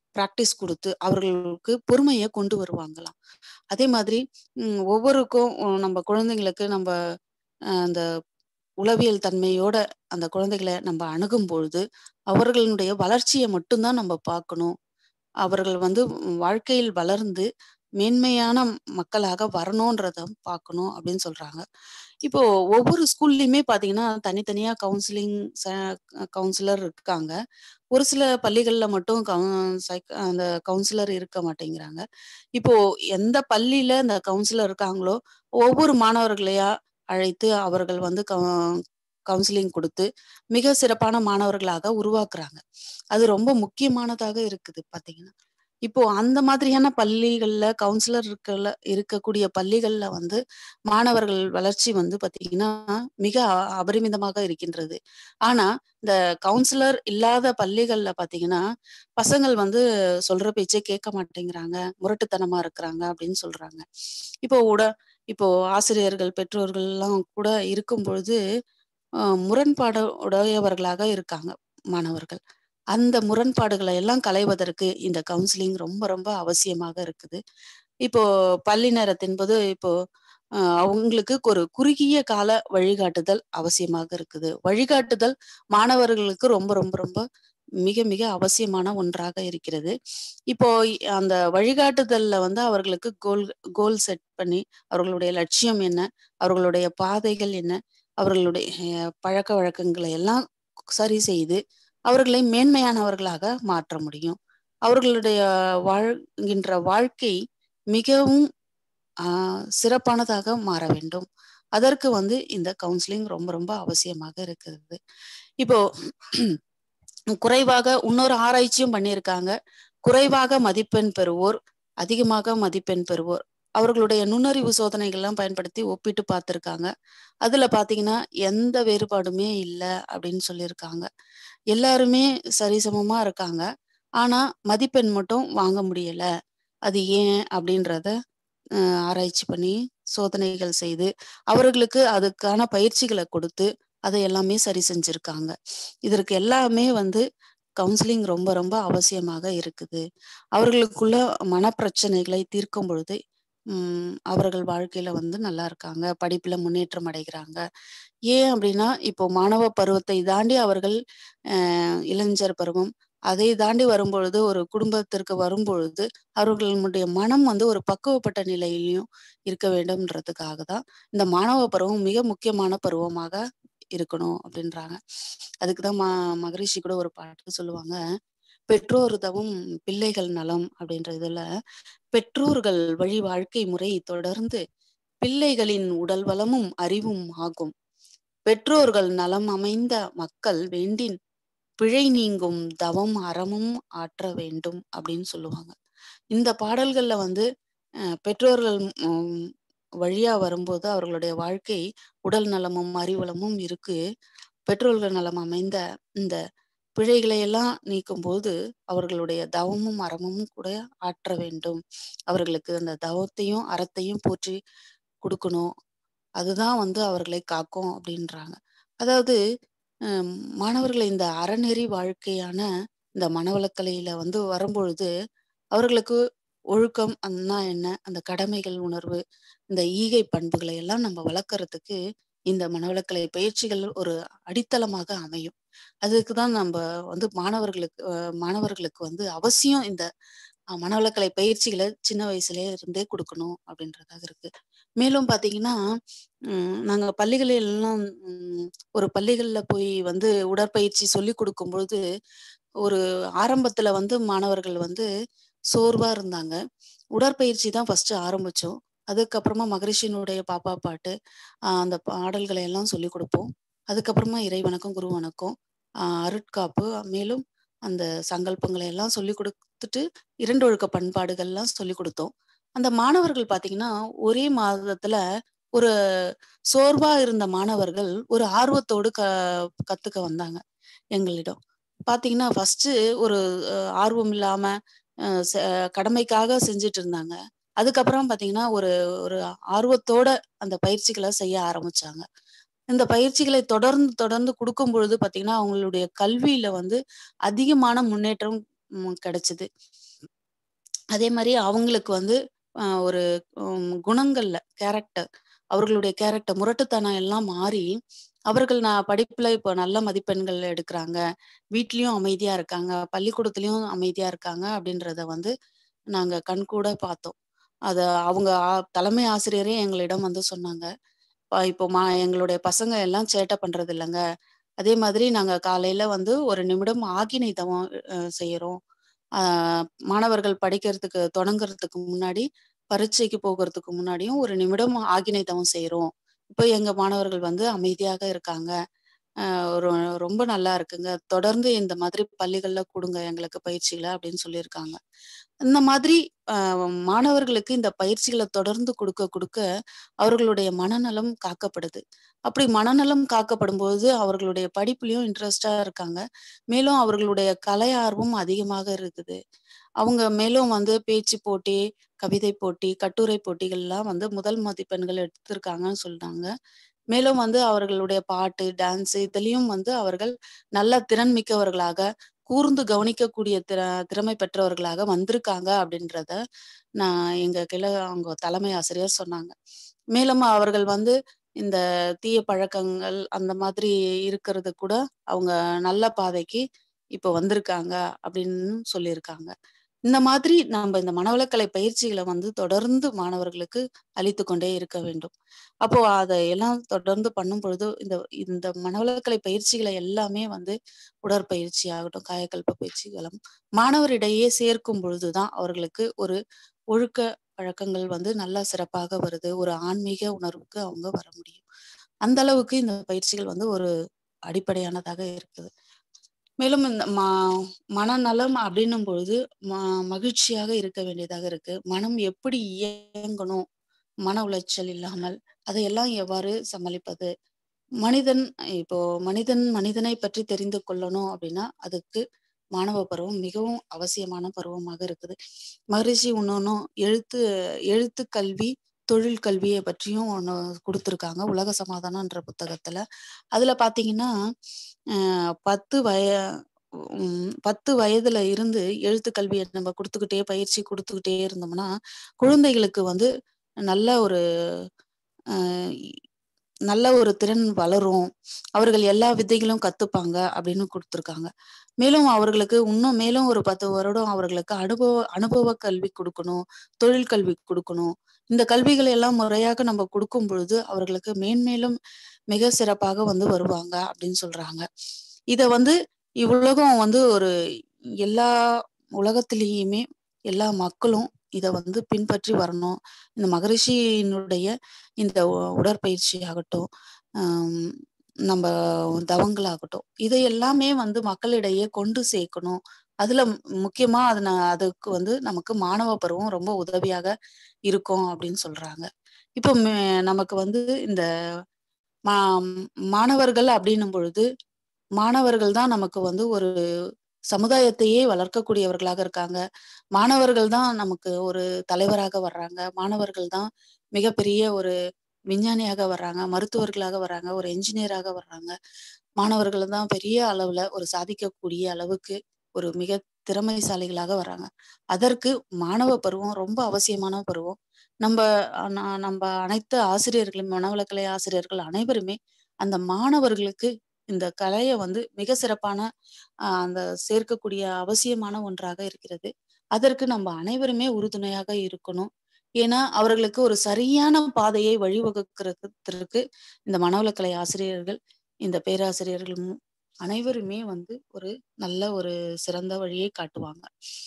பிராக்டிஸ் குடுத்து அவர்களுக்கு பொறுமைய கொண்டு வருவாங்களாம். அதே மாதிரி ம் ஒவ்வொருக்கும் நம்ம குழந்தைங்களுக்கு நம்ப அ அந்த உளவியல் தன்மையோட அந்த குழந்தைகள நம்ப அணுகும்பொழுது, அவர்களுடைய வளர்ச்சிய மட்டும் தான் நம்ப பார்க்கணும். அவர்கள் வந்து வாழ்க்கையில் வளர்ந்து மேன்மையான மக்களாக வரணுன்றத பார்க்கணும் அப்படின்னு சொல்றாங்க. இப்போ ஒவ்வொரு ஸ்கூல்லயுமே பார்த்தீங்கன்னா, தனித்தனியா கவுன்சிலிங் ச கவுன்சிலர் இருக்காங்க. ஒரு சில பள்ளிகள்ல மட்டும் கவு சைக் அந்த கவுன்சிலர் இருக்க மாட்டேங்கிறாங்க. இப்போ எந்த பள்ளியில இந்த கவுன்சிலர் இருக்காங்களோ, ஒவ்வொரு மாணவர்களையா அழைத்து அவர்கள் வந்து கவு கவுன்சிலிங் குடுத்து, மிக சிறப்பான மாணவர்களாக உருவாக்குறாங்க. அது ரொம்ப முக்கியமானதாக இருக்குது பார்த்தீங்கன்னா. இப்போ அந்த மாதிரியான பள்ளிகள்ல கவுன்சிலர் இருக்கல இருக்கக்கூடிய பள்ளிகள்ல வந்து மாணவர்கள் வளர்ச்சி வந்து பார்த்தீங்கன்னா, மிக அ அபரிமிதமாக இருக்கின்றது. ஆனா, இந்த கவுன்சிலர் இல்லாத பள்ளிகள்ல பார்த்தீங்கன்னா, பசங்கள் வந்து சொல்ற பேச்சே கேட்க மாட்டேங்கிறாங்க, முரட்டுத்தனமா இருக்கிறாங்க அப்படின்னு சொல்றாங்க. இப்போ உட இப்போ ஆசிரியர்கள், பெற்றோர்கள்லாம் கூட இருக்கும்பொழுது, அ முரண்பாடு உடையவர்களாக இருக்காங்க மாணவர்கள். அந்த முரண்பாடுகள எல்லாம் களைவதற்கு இந்த கவுன்சிலிங் ரொம்ப ரொம்ப அவசியமாக இருக்குது. இப்போ பள்ளி நேரத்தின்போது இப்போ அ அவங்களுக்கு ஒரு குறுகிய கால வழிகாட்டுதல் அவசியமாக இருக்குது. வழிகாட்டுதல் மாணவர்களுக்கு ரொம்ப ரொம்ப ரொம்ப மிக மிக அவசியமான ஒன்றாக இருக்கிறது. இப்போ அந்த வழிகாட்டுதல்ல வந்து அவர்களுக்கு கோல் கோல் செட் பண்ணி, அவர்களுடைய லட்சியம் என்ன? அவர்களுடைய பாதைகள் என்ன? அவர்களுடைய பழக்கவழக்கங்களை எல்லாம் சரி செய்து, அவர்களை மேன்மையானவர்களாக மாற்ற முடியும். அவர்களுடைய வாழ்கின்ற வாழ்க்கை மிகவும் அ சிறப்பானதாக மாற வேண்டும். அதற்கு வந்து இந்த கவுன்சிலிங் ரொம்ப ரொம்ப அவசியமாக இருக்கிறது. இப்போ குறைவாக இன்னொரு ஆராய்ச்சியும் பண்ணியிருக்காங்க. குறைவாக மதிப்பெண் பெறுவோர், அதிகமாக மதிப்பெண் பெறுவோர், அவர்களுடைய நுண்ணறிவு சோதனைகள்லாம் பயன்படுத்தி ஒப்பிட்டு பார்த்துருக்காங்க. அதுல பார்த்தீங்கன்னா, எந்த வேறுபாடுமே இல்ல அப்படின்னு சொல்லியிருக்காங்க. எல்லாருமே சரிசமமா இருக்காங்க. ஆனா, மதிப்பெண் மட்டும் வாங்க முடியல. அது ஏன் அப்படின்றத அ ஆராய்ச்சி பண்ணி, சோதனைகள் செய்து, அவர்களுக்கு அதுக்கான பயிற்சிகள கொடுத்து, அத எல்லாமே சரி செஞ்சிருக்காங்க. இதற்கு எல்லாமே வந்து கவுன்சிலிங் ரொம்ப ரொம்ப அவசியமாக இருக்குது. அவர்களுக்குள்ள மனப்பிரச்சனைகளை தீர்க்கும் பொழுது, ம் அவர்கள் வாழ்க்கையில வந்து நல்லா இருக்காங்க. படிப்புல முன்னேற்றம் அடைகிறாங்க. ஏன் அப்படின்னா, இப்போ மாணவ பருவத்தை தாண்டி அவர்கள் அ இளைஞர் பருவம், அதை தாண்டி வரும்பொழுது, ஒரு குடும்பத்திற்கு வரும்பொழுது, அவர்களுடைய மனம் வந்து ஒரு பக்குவப்பட்ட நிலையிலயும் இருக்க வேண்டும்ன்றதுக்காக தான், இந்த மாணவ பருவம் மிக முக்கியமான பருவமாக இருக்கணும் அப்படின்றாங்க. அதுக்கு தான் ம மகரிஷி கூட ஒரு பாட்டு சொல்லுவாங்க. பெற்றோர் தவம் பிள்ளைகள் நலம் அப்படின்ற இதுல, பெற்றோர்கள் வழி வாழ்க்கை முறை தொடர்ந்து, பிள்ளைகளின் உடல் வளமும் அறிவும் ஆகும். பெற்றோர்கள் நலம் அமைந்த மக்கள் வேண்டின், பிழை நீங்கும் தவம் அறமும் ஆற்ற வேண்டும் அப்படின்னு சொல்லுவாங்க. இந்த பாடல்கள்ல வந்து அ பெற்றோர்கள் ம் வழியா வரும்போது அவர்களுடைய வாழ்க்கை உடல் நலமும், அறிவளமும் இருக்கு. பெற்றோர்கள் நலம் அமைந்த இந்த பிழைகளை எல்லாம் நீக்கும்போது, அவர்களுடைய தவமும், அறமும் கூட ஆற்ற வேண்டும். அவர்களுக்கு அந்த தவத்தையும், அறத்தையும் போற்றி குடுக்கணும். அதுதான் வந்து அவர்களை காக்கும் அப்படின்றாங்க. அதாவது அ மாணவர்களை இந்த அறநெறி வாழ்க்கையான இந்த மனவளக்கலையில வந்து வரும்பொழுது, அவர்களுக்கு ஒழுக்கம் அன்னா என்ன? அந்த கடமைகள் உணர்வு, இந்த ஈகை பண்புகளை எல்லாம் நம்ம வளர்க்கறதுக்கு இந்த மனவளக்கலை பயிற்சிகள் ஒரு அடித்தளமாக அமையும். அதுக்கு தான் நம்ப வந்து மாணவர்களுக்கு அ மாணவர்களுக்கு வந்து அவசியம் இந்த அ மனவளக்கலை பயிற்சிகள சின்ன வயசுலயே இருந்தே குடுக்கணும் அப்படின்றதாக இருக்கு. மேலும் பார்த்தீங்கன்னா, ம் நாங்க பள்ளிகளில் எல்லாம் ம் ஒரு பள்ளிகள்ல போய் வந்து உடற்பயிற்சி சொல்லிக் குடுக்கும்பொழுது, ஒரு ஆரம்பத்துல வந்து மாணவர்கள் வந்து சோர்வா இருந்தாங்க. உடற்பயிற்சி தான் ஃபர்ஸ்ட்டு ஆரம்பிச்சோம். அதுக்கப்புறமா மகரிஷியினுடைய பாப்பா பாட்டு, அ அந்த பாடல்களை எல்லாம் சொல்லிக் குடுப்போம். அதுக்கப்புறமா இறை வணக்கம், குரு வணக்கம், அ அருட்காப்பு, மேலும் அந்த சங்கல்பங்களை எல்லாம் சொல்லிக் குடுத்துட்டு, இரண்டொழுக்க பண்பாடுகள்லாம் சொல்லிக் குடுத்தோம். அந்த மாணவர்கள் பார்த்தீங்கன்னா, ஒரே மாதத்துல ஒரு சோர்வா இருந்த மாணவர்கள் ஒரு ஆர்வத்தோடு க கத்துக்க வந்தாங்க எங்களிடம். பார்த்தீங்கன்னா, ஃபர்ஸ்ட்டு ஒரு அ ஆர்வம் இல்லாம அ ச கடமைக்காக செஞ்சுட்டு இருந்தாங்க. அதுக்கப்புறம் பார்த்தீங்கன்னா, ஒரு ஒரு ஆர்வத்தோட அந்த பயிற்சிகள செய்ய ஆரம்பிச்சாங்க. இந்த பயிற்சிகளை தொடர்ந்து தொடர்ந்து குடுக்கும்பொழுது பார்த்தீங்கன்னா, அவங்களுடைய கல்வியில வந்து அதிகமான முன்னேற்றம் ம் கிடைச்சது. அதே மாரி அவங்களுக்கு வந்து அ ஒரு ம் குணங்கள்ல கேரக்டர் அவர்களுடைய கேரக்டர் முரட்டுத்தனம் எல்லாம் மாறி, அவர்கள் நான் படிப்புல இப்போ நல்ல மதிப்பெண்கள் எடுக்குறாங்க. வீட்லயும் அமைதியா இருக்காங்க. பள்ளிக்கூடத்திலயும் அமைதியா இருக்காங்க அப்படின்றத வந்து நாங்க கண்கூட பார்த்தோம். அத அவங்க ஆ தலைமை ஆசிரியரே எங்களிடம் வந்து சொன்னாங்க. அ இப்போ மா எங்களுடைய பசங்க எல்லாம் சேட்டை பண்றது இல்லங்க. அதே மாதிரி நாங்க காலையில வந்து 1 நிமிடம் ஆகினை தவம் அ செய்றோம். ஆ மாணவர்கள் படிக்கிறதுக்கு தொடங்குறதுக்கு முன்னாடி, பரீட்சைக்கு போகுறதுக்கு முன்னாடியும் 1 நிமிடம் ஆகினை தவம் செய்றோம். இப்போ எங்க மாணவர்கள் வந்து அமைதியாக இருக்காங்க. அ ரொ ரொம்ப நல்லா இருக்குங்க. தொடர்ந்து இந்த மாதிரி பள்ளிகள்ல குடுங்க எங்களுக்கு பயிற்சிகள அப்படின்னு சொல்லியிருக்காங்க. இந்த மாதிரி அ மாணவர்களுக்கு இந்த பயிற்சிகள தொடர்ந்து குடுக்க, குடுக்க அவர்களுடைய மனநலம் காக்கப்படுது. அப்படி மனநலம் காக்கப்படும்போது அவர்களுடைய படிப்பிலயும் இன்ட்ரெஸ்ட்டா இருக்காங்க. மேலும் அவர்களுடைய கலை ஆர்வம் அதிகமாக இருக்குது. அவங்க மேலும் வந்து பேச்சு போட்டி, கவிதை போட்டி, கட்டுரை போட்டிகள்லாம் வந்து முதல் மதிப்பெண்கள் எடுத்திருக்காங்கன்னு சொன்னாங்க. மேலும் வந்து அவர்களுடைய பாட்டு, டான்ஸ் இதுலயும் வந்து அவர்கள் நல்ல திறன் மிக்கவர்களாக, கூர்ந்து கவனிக்கக்கூடிய திற திறமை பெற்றவர்களாக வந்திருக்காங்க அப்படின்றத நான் எங்க கிள அவங்க தலைமை ஆசிரியர் சொன்னாங்க. மேலும் அவர்கள் வந்து இந்த தீய பழக்கங்கள் அந்த மாதிரி இருக்கிறது கூட அவங்க நல்ல பாதைக்கு இப்போ வந்திருக்காங்க அப்படின்னு சொல்லியிருக்காங்க. இந்த மாதிரி நம்ப இந்த மனவளக்கலை பயிற்சிகள வந்து தொடர்ந்து மாணவர்களுக்கு அளித்துக் கொண்டே இருக்க வேண்டும். அப்போ அத எல்லாம் தொடர்ந்து பண்ணும்பொழுது, இந்த இந்த மனவளக்கலை பயிற்சிகள எல்லாமே வந்து உடற்பயிற்சி ஆகட்டும், காயகல்ப பயிற்சிகளும் மாணவரிடையே சேர்க்கும் பொழுது தான் அவர்களுக்கு ஒரு ஒழுக்க பழக்கங்கள் வந்து நல்லா சிறப்பாக வருது. ஒரு ஆன்மீக உணர்வுக்கு அவங்க வர முடியும். அந்த அளவுக்கு இந்த பயிற்சிகள் வந்து ஒரு அடிப்படையானதாக இருக்குது. மேலும் இந்த ம மனநலம் அப்படின்னும் பொழுது ம மகிழ்ச்சியாக இருக்க வேண்டியதாக இருக்கு. மனம் எப்படி இயங்கணும்? மன உளைச்சல் இல்லாமல், அதையெல்லாம் எவ்வாறு சமாளிப்பது? மனிதன் இப்போ மனிதன் மனிதனை பற்றி தெரிந்து கொள்ளணும் அப்படின்னா, அதுக்கு மாணவ பருவம் மிகவும் அவசியமான பருவமாக இருக்குது. மகரிஷி இன்னொன்னும் எழுத்து எழுத்து கல்வி, தொழில் கல்விய பற்றியும் ஒண்ணு குடுத்துருக்காங்க. உலக சமாதானம்ன்ற புத்தகத்துல. அதுல பார்த்தீங்கன்னா, அ 10 வய ம் 10 வயதுல இருந்து எழுத்து கல்விய நம்ம குடுத்துக்கிட்டே பயிற்சி குடுத்துக்கிட்டே இருந்தோம்னா, குழந்தைகளுக்கு வந்து நல்ல ஒரு அ நல்ல ஒரு திறன் வளரும். அவர்கள் எல்லா வித்தைகளும் கத்துப்பாங்க அப்படின்னு குடுத்துருக்காங்க. மேலும் அவர்களுக்கு இன்னும் மேலும் ஒரு 10 வருடம் அவர்களுக்கு அனுபவ அனுபவ கல்வி குடுக்கணும். தொழில் கல்வி குடுக்கணும். இந்த கல்விகளை எல்லாம் முறையாக நம்ம குடுக்கும் பொழுது, அவர்களுக்கு மேன்மேலும் மிக சிறப்பாக வந்து வருவாங்க அப்படின்னு சொல்றாங்க. இத வந்து இவ்வுலகம் வந்து ஒரு எல்லா உலகத்திலேயுமே எல்லா மக்களும் இத வந்து பின்பற்றி வரணும். இந்த மகரிஷியினுடைய இந்த உ உடற்பயிற்சி ஆகட்டும், அம் நம்ப தவங்களாகட்டும், இதை எல்லாமே வந்து மக்களிடையே கொண்டு சேர்க்கணும். அதுல முக்கியமா அது ந அதுக்கு வந்து நமக்கு மாணவ பருவம் ரொம்ப உதவியாக இருக்கும் அப்படின்னு சொல்றாங்க. இப்போ மே நமக்கு வந்து இந்த மா மாணவர்கள் அப்படின்னும் பொழுது, மாணவர்கள் தான் நமக்கு வந்து ஒரு சமுதாயத்தையே வளர்க்கக்கூடியவர்களாக இருக்காங்க. மாணவர்கள் தான் நமக்கு ஒரு தலைவராக வர்றாங்க. மாணவர்கள் தான் மிகப்பெரிய ஒரு விஞ்ஞானியாக வர்றாங்க, மருத்துவர்களாக வர்றாங்க, ஒரு என்ஜினியராக வர்றாங்க. மாணவர்கள் தான் பெரிய அளவுல ஒரு சாதிக்கக்கூடிய அளவுக்கு ஒரு மிக திறமைசாலிகளாக வர்றாங்க. அதற்கு மாணவ பருவம் ரொம்ப அவசியமான பருவம். நம்ப அ ந நம்ப அனைத்து ஆசிரியர்களும், மனவளக்கலை ஆசிரியர்கள் அனைவருமே அந்த மாணவர்களுக்கு இந்த கலைய வந்து மிக சிறப்பான அ அந்த சேர்க்கக்கூடிய அவசியமான ஒன்றாக இருக்கிறது. அதற்கு நம்ம அனைவருமே உறுதுணையாக இருக்கணும். ஏன்னா, அவர்களுக்கு ஒரு சரியான பாதையை வழிவகுக்கிறதற்கு இந்த மனவளக்கலை ஆசிரியர்கள், இந்த பேராசிரியர்கள் ம் அனைவருமே வந்து ஒரு நல்ல ஒரு சிறந்த வழியை காட்டுவாங்க.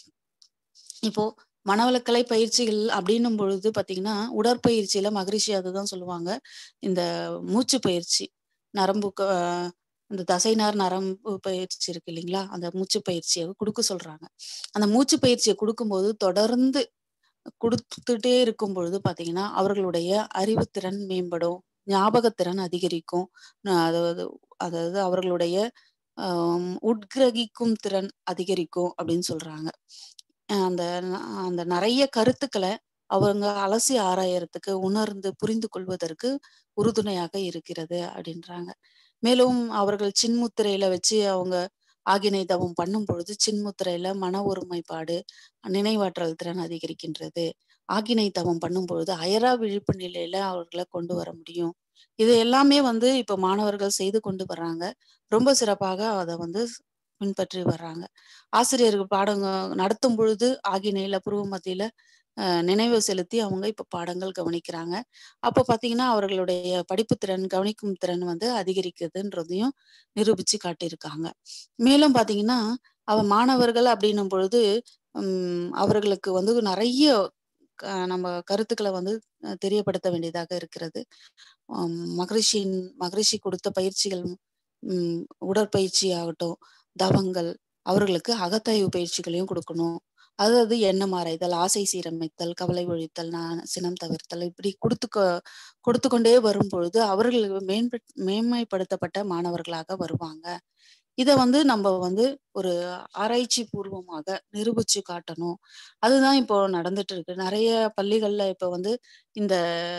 இப்போ மனவளக்கலை பயிற்சிகள் அப்படின்னும் பொழுது பார்த்தீங்கன்னா, உடற்பயிற்சியில மகரிஷி அதுதான் சொல்லுவாங்க. இந்த மூச்சு பயிற்சி, நரம்பு க இந்த தசைநார் நரம்பு பயிற்சி இருக்கு இல்லைங்களா? அந்த மூச்சு பயிற்சிய குடுக்க சொல்றாங்க. அந்த மூச்சு பயிற்சிய குடுக்கும்போது தொடர்ந்து குடுத்துட்டே இருக்கும் பொழுது பார்த்தீங்கன்னா, அவர்களுடைய அறிவுத்திறன் மேம்படும். ஞாபகத்திறன் அதிகரிக்கும். அ அதாவது அதாவது அவர்களுடைய அ உட்கிரகிக்கும் திறன் அதிகரிக்கும் அப்படின்னு சொல்றாங்க. அ அந்த அந்த நெறைய கருத்துக்கள அவங்க அலசி ஆராயறதுக்கு, உணர்ந்து புரிந்து கொள்வதற்கு உறுதுணையாக இருக்கிறது அப்படின்றாங்க. மேலும் அவர்கள் சின்முத்திரையில வச்சு அவங்க ஆகினை தவம் பண்ணும் பொழுது சின்முத்திரையில மன ஒருமைப்பாடு நினைவாற்றல் திறன் அதிகரிக்கின்றது ஆகினை தவம் பண்ணும் பொழுது அயரா விழிப்பு நிலையில அவர்களை கொண்டு வர முடியும் இது எல்லாமே வந்து இப்ப மாணவர்கள் செய்து கொண்டு வர்றாங்க ரொம்ப சிறப்பாக அதை வந்து பின்பற்றி வர்றாங்க ஆசிரியர்கள் பாடங்க நடத்தும் பொழுது ஆகினையில புருவ மத்தியில அஹ், நினைவு செலுத்தி அவங்க இப்ப பாடங்கள் கவனிக்கிறாங்க அப்ப பாத்தீங்கன்னா அவர்களுடைய படிப்பு திறன் கவனிக்கும் திறன் வந்து அதிகரிக்குதுன்றதையும் நிரூபிச்சு காட்டியிருக்காங்க மேலும் பாத்தீங்கன்னா அவ மாணவர்கள் அப்படின்னும் பொழுது உம் அவர்களுக்கு வந்து நிறைய க- நம்ம கருத்துக்களை வந்து அஹ், தெரியப்படுத்த வேண்டியதாக இருக்கிறது ஆம், மகரிஷியின் மகரிஷி கொடுத்த பயிற்சிகள் உம் உடற்பயிற்சி ஆகட்டும் தவங்கள் அவர்களுக்கு அகத்தாய்வு பயிற்சிகளையும் கொடுக்கணும் அதாவது எண்ணம் ஆராய்தல் ஆசை சீரமைத்தல் கவலை ஒழித்தல் நான் சினம் தவிர்த்தல் இப்படி கொடுத்து கொடுத்து கொண்டே வரும் பொழுது அவர்கள் மேம்பட் மேன்மைப்படுத்தப்பட்ட மாணவர்களாக வருவாங்க இத வந்து நம்ம வந்து ஒரு ஆராய்ச்சி பூர்வமாக நிரூபிச்சு காட்டணும் அதுதான் இப்போ நடந்துட்டு இருக்கு நிறைய பள்ளிகள்ல இப்ப வந்து இந்த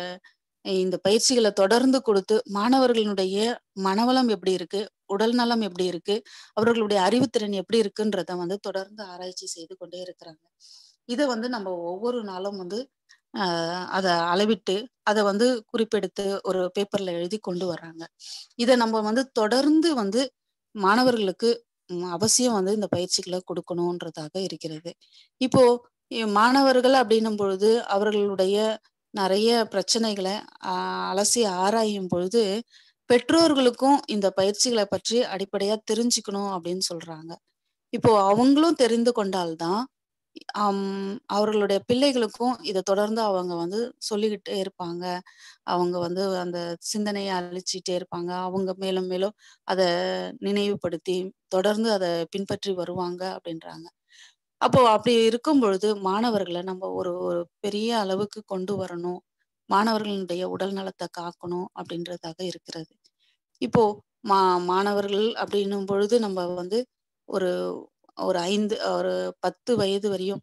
இந்த பயிற்சிகளை தொடர்ந்து கொடுத்து மாணவர்களுடைய மனவளம் எப்படி இருக்கு உடல் நலம் எப்படி இருக்கு அவர்களுடைய அறிவுத்திறன் எப்படி இருக்குன்றத வந்து தொடர்ந்து ஆராய்ச்சி செய்து கொண்டே இருக்கிறாங்க இதை வந்து நம்ம ஒவ்வொரு நாளும் வந்து ஆஹ் அதை அளவிட்டு அதை வந்து குறிப்பெடுத்து ஒரு பேப்பர்ல எழுதி கொண்டு வர்றாங்க இதை நம்ம வந்து தொடர்ந்து வந்து மாணவர்களுக்கு ம், அவசியம் வந்து இந்த பயிற்சிகளை கொடுக்கணுன்றதாக இருக்கிறது இப்போ இ- மாணவர்கள் அப்படின்னும் பொழுது அவர்களுடைய நிறைய பிரச்சனைகளை ஆஹ் அலசி ஆராயும் பொழுது பெற்றோர்களுக்கும் இந்த பயிற்சிகளை பற்றி அடிப்படையா தெரிஞ்சுக்கணும் அப்படின்னு சொல்றாங்க இப்போ அவங்களும் தெரிந்து கொண்டால்தான் ஆம், அவர்களுடைய பிள்ளைகளுக்கும் இதை தொடர்ந்து அவங்க வந்து சொல்லிக்கிட்டே இருப்பாங்க அவங்க வந்து அந்த சிந்தனையை அழிச்சிட்டே இருப்பாங்க அவங்க மேலும் மேலும் அதை நினைவுபடுத்தி தொடர்ந்து அதை பின்பற்றி வருவாங்க அப்படின்றாங்க அப்போ அப்படி இருக்கும் பொழுது மாணவர்களை நம்ம ஒரு ஒரு பெரிய அளவுக்கு கொண்டு வரணும் மாணவர்களுடைய உடல் நலத்தை காக்கணும் அப்படின்றதாக இருக்கிறது இப்போ மா மாணவர்கள் அப்படின்னும் பொழுது நம்ம வந்து ஒரு ஒரு ஐந்து ஒரு பத்து வயது வரையும்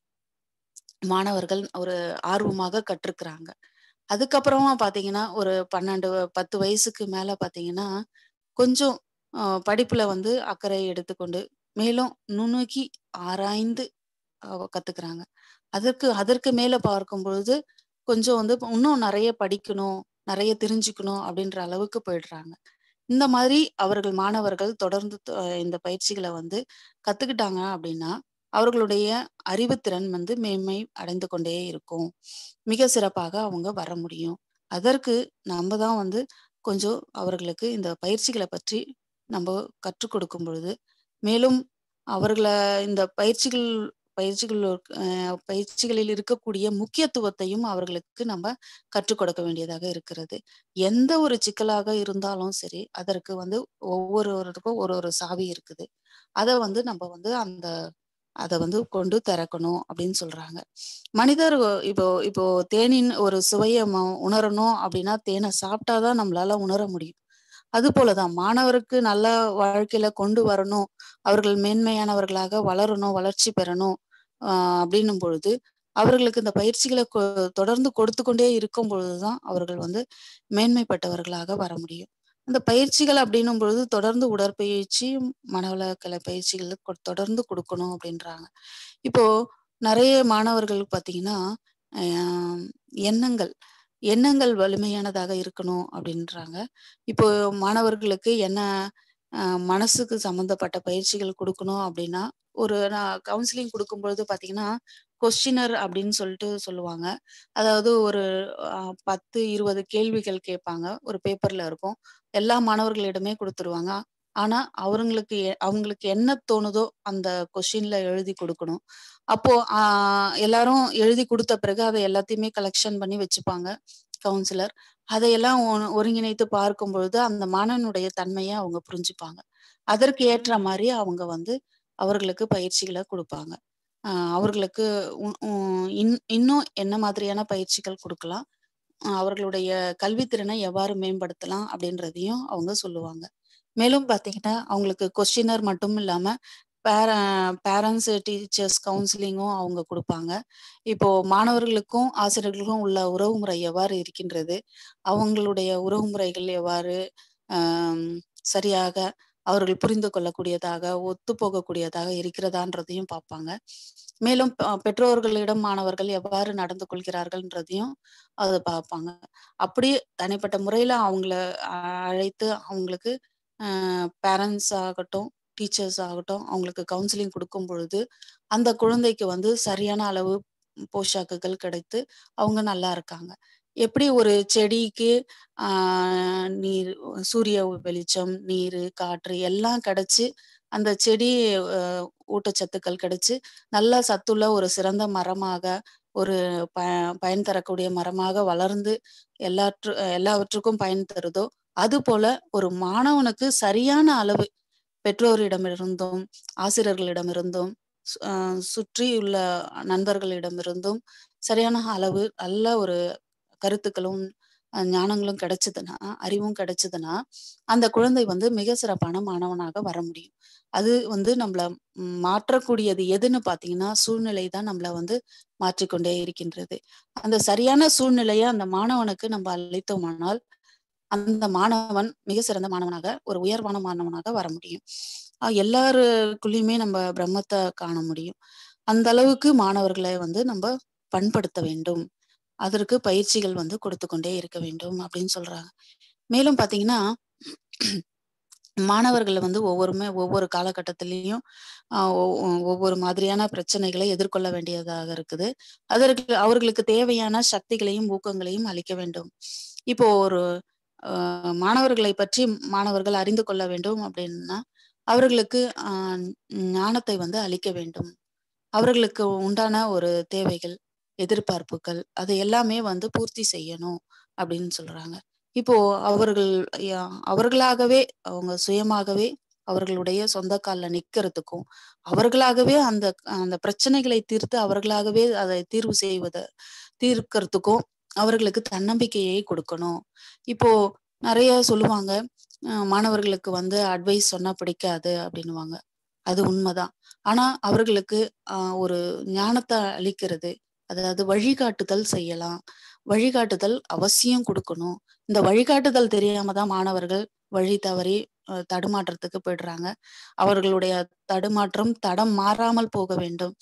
மாணவர்கள் ஒரு ஆர்வமாக கற்றுக்கிறாங்க அதுக்கப்புறமா பாத்தீங்கன்னா ஒரு பன்னெண்டு வ- பத்து வயசுக்கு மேல பாத்தீங்கன்னா கொஞ்சம் ஆஹ் படிப்புல வந்து அக்கறை எடுத்துக்கொண்டு மேலும் நுணுக்கி ஆராய்ந்து அவ கத்துக்கிறாங்க அதற்கு அதற்கு மேல பார்க்கும் பொழுது கொஞ்சம் வந்து இன்னும் நிறைய படிக்கணும் நிறைய தெரிஞ்சுக்கணும் அப்படின்ற அளவுக்கு போயிடுறாங்க இந்த மாதிரி அவர்கள் மாணவர்கள் தொடர்ந்து த- இந்த பயிற்சிகளை வந்து கத்துக்கிட்டாங்க அப்படின்னா அவர்களுடைய அறிவுத்திறன் வந்து மேன்மை அடைந்து கொண்டே இருக்கும் மிக சிறப்பாக அவங்க வர முடியும் அதற்கு நம்ம தான் வந்து கொஞ்சம் அவர்களுக்கு இந்த பயிற்சிகளை பற்றி நம்ம கற்றுக் கொடுக்கும் பொழுது மேலும் அவர்களை இந்த பயிற்சிகள் பயிற்சிகள் அஹ், பயிற்சிகளில் இருக்கக்கூடிய முக்கியத்துவத்தையும் அவர்களுக்கு நம்ம கற்றுக் கொடுக்க வேண்டியதாக இருக்கிறது எந்த ஒரு சிக்கலாக இருந்தாலும் சரி அதற்கு வந்து ஒவ்வொருவருக்கும் ஒரு ஒரு சாவி இருக்குது அதை வந்து நம்ம வந்து அந்த அதை வந்து கொண்டு திறக்கணும் அப்படின்னு சொல்றாங்க மனிதர் ஒ- இப்போ இப்போ தேனின் ஒரு சுவையை ம- உணரணும் அப்படின்னா தேனை சாப்பிட்டாதான் நம்மளால உணர முடியும் அது போலதான் மாணவருக்கு நல்ல வாழ்க்கையில கொண்டு வரணும் அவர்கள் மேன்மையானவர்களாக வளரணும் வளர்ச்சி பெறணும் ஆஹ் அப்படின்னும் பொழுது அவர்களுக்கு இந்த பயிற்சிகளை கொ- தொடர்ந்து கொடுத்து கொண்டே இருக்கும் பொழுதுதான் அவர்கள் வந்து மேன்மைப்பட்டவர்களாக வர முடியும் அந்த பயிற்சிகள் அப்படின்னும் பொழுது தொடர்ந்து உடற்பயிற்சி மனவளக்கலை பயிற்சிகள் கொ- தொடர்ந்து கொடுக்கணும் அப்படின்றாங்க இப்போ நிறைய மாணவர்கள் பாத்தீங்கன்னா ஆஹ் எண்ணங்கள் எண்ணங்கள் வலிமையானதாக இருக்கணும் அப்படின்றாங்க இப்போ மாணவர்களுக்கு என்ன ஆஹ் மனசுக்கு சம்பந்தப்பட்ட பயிற்சிகள் கொடுக்கணும் அப்படின்னா ஒரு நான் கவுன்சிலிங் கொடுக்கும்பொழுது பாத்தீங்கன்னா கொஸ்டினர் அப்படின்னு சொல்லிட்டு சொல்லுவாங்க அதாவது ஒரு ஆஹ் பத்து இருபது கேள்விகள் கேட்பாங்க ஒரு பேப்பர்ல இருக்கும் எல்லா மாணவர்களிடமே கொடுத்துருவாங்க ஆனா அவங்களுக்கு எ- அவங்களுக்கு என்ன தோணுதோ அந்த கொஸ்டின்ல எழுதி கொடுக்கணும் அப்போ ஆஹ் எல்லாரும் எழுதி கொடுத்த பிறகு அதை எல்லாத்தையுமே கலெக்ஷன் பண்ணி வச்சுப்பாங்க கவுன்சிலர் அதையெல்லாம் ஒ- ஒருங்கிணைத்து பார்க்கும் பொழுது அந்த மாணவனுடைய தன்மையை அவங்க புரிஞ்சுப்பாங்க அதற்கு ஏற்ற மாதிரி அவங்க வந்து அவர்களுக்கு பயிற்சிகளை கொடுப்பாங்க ஆஹ் அவர்களுக்கு உ- உ- இன்- இன்னும் என்ன மாதிரியான பயிற்சிகள் கொடுக்கலாம் ஆஹ் அவர்களுடைய கல்வித்திறனை எவ்வாறு மேம்படுத்தலாம் அப்படின்றதையும் அவங்க சொல்லுவாங்க மேலும் பாத்தீங்கன்னா அவங்களுக்கு கொஸ்டினர் மட்டும் இல்லாம பேர பேரண்ட்ஸ் டீச்சர்ஸ் கவுன்சிலிங்கும் அவங்க கொடுப்பாங்க இப்போ மாணவர்களுக்கும் ஆசிரியர்களுக்கும் உள்ள உறவுமுறை எவ்வாறு இருக்கின்றது அவங்களுடைய உறவுமுறைகள் எவ்வாறு ஆம், சரியாக அவர்கள் புரிந்து கொள்ளக்கூடியதாக ஒத்து போகக்கூடியதாக இருக்கிறதான்றதையும் பார்ப்பாங்க மேலும் ப- பெற்றோர்களிடம் மாணவர்கள் எவ்வாறு நடந்து கொள்கிறார்கள்ன்றதையும் அதை பார்ப்பாங்க அப்படியே தனிப்பட்ட முறையில அவங்கள அஹ், அழைத்து அவங்களுக்கு பேரண்ட்ஸ் ஆகட்டும் டீச்சர்ஸ் ஆகட்டும் அவங்களுக்கு கவுன்சிலிங் கொடுக்கும் பொழுது அந்த குழந்தைக்கு வந்து சரியான அளவு போஷாக்குகள் கிடைத்து அவங்க நல்லா இருக்காங்க எப்படி ஒரு செடிக்கு ஆஹ் நீர் சூரிய வெளிச்சம் நீர் காற்று எல்லாம் கிடைச்சு அந்த செடி அஹ், ஊட்டச்சத்துக்கள் கிடைச்சு நல்ல சத்துள்ள ஒரு சிறந்த மரமாக ஒரு ப பயன் தரக்கூடிய மரமாக வளர்ந்து எல்லாற்று எல்லாவற்றுக்கும் பயன் தருதோ அது போல ஒரு மாணவனுக்கு சரியான அளவு பெற்றோரிடமிருந்தும் ஆசிரியர்களிடமிருந்தும் சு- ஆஹ் சுற்றியுள்ள நண்பர்களிடமிருந்தும் சரியான அளவு நல்ல ஒரு கருத்துக்களும் அஹ் ஞானங்களும் கிடைச்சதுன்னா அறிவும் கிடைச்சதுன்னா அந்த குழந்தை வந்து மிக சிறப்பான மாணவனாக வர முடியும் அது வந்து நம்மள ம், மாற்றக்கூடியது எதுன்னு பாத்தீங்கன்னா சூழ்நிலை தான் நம்மள வந்து மாற்றிக்கொண்டே இருக்கின்றது அந்த சரியான சூழ்நிலையை அந்த மாணவனுக்கு நம்ம அளித்தோமானால் அந்த மாணவன் மிக சிறந்த மாணவனாக ஒரு உயர்வான மாணவனாக வர முடியும் அஹ் எல்லாருக்குள்ளயுமே நம்ம பிரம்மத்தை காண முடியும் அந்த அளவுக்கு மாணவர்களை வந்து நம்ம பண்படுத்த வேண்டும் அதற்கு பயிற்சிகள் வந்து கொடுத்து கொண்டே இருக்க வேண்டும் அப்படின்னு சொல்றாங்க மேலும் பாத்தீங்கன்னா மாணவர்கள் வந்து ஒவ்வொருமே ஒவ்வொரு காலகட்டத்திலையும் ஆஹ் ஒ- ஒ- ஒவ்வொரு மாதிரியான பிரச்சனைகளை எதிர்கொள்ள வேண்டியதாக இருக்குது அதற்கு அவர்களுக்கு தேவையான சக்திகளையும் ஊக்கங்களையும் அளிக்க வேண்டும் இப்போ ஒரு ஆஹ் மாணவர்களை பற்றி மாணவர்கள் அறிந்து கொள்ள வேண்டும் அப்படின்னா அவர்களுக்கு ஆஹ் ஞானத்தை வந்து அளிக்க வேண்டும் அவர்களுக்கு உண்டான ஒரு தேவைகள் எதிர்பார்ப்புகள் அது எல்லாமே வந்து பூர்த்தி செய்யணும் அப்படின்னு சொல்றாங்க இப்போ அவர்கள் யா- அவர்களாகவே அவங்க சுயமாகவே அவர்களுடைய சொந்த கால்ல நிக்கிறதுக்கும் அவர்களாகவே அந்த அந்த பிரச்சனைகளை தீர்த்து அவர்களாகவே அதை தீர்வு செய்வத தீர்க்கறதுக்கும் அவர்களுக்கு தன்னம்பிக்கையை கொடுக்கணும் இப்போ நிறைய சொல்லுவாங்க அஹ் மாணவர்களுக்கு வந்து அட்வைஸ் சொன்னா பிடிக்காது அப்படின்னுவாங்க அது உண்மைதான் ஆனா அவர்களுக்கு ஆஹ் ஒரு ஞானத்தை அளிக்கிறது அதாவது வழிகாட்டுதல் செய்யலாம் வழிகாட்டுதல் அவசியம் கொடுக்கணும் இந்த வழிகாட்டுதல் தெரியாம தான் மாணவர்கள் வழி தவறி அஹ், தடுமாற்றத்துக்கு போயிடுறாங்க அவர்களுடைய தடுமாற்றம் தடம் மாறாமல் போக வேண்டும்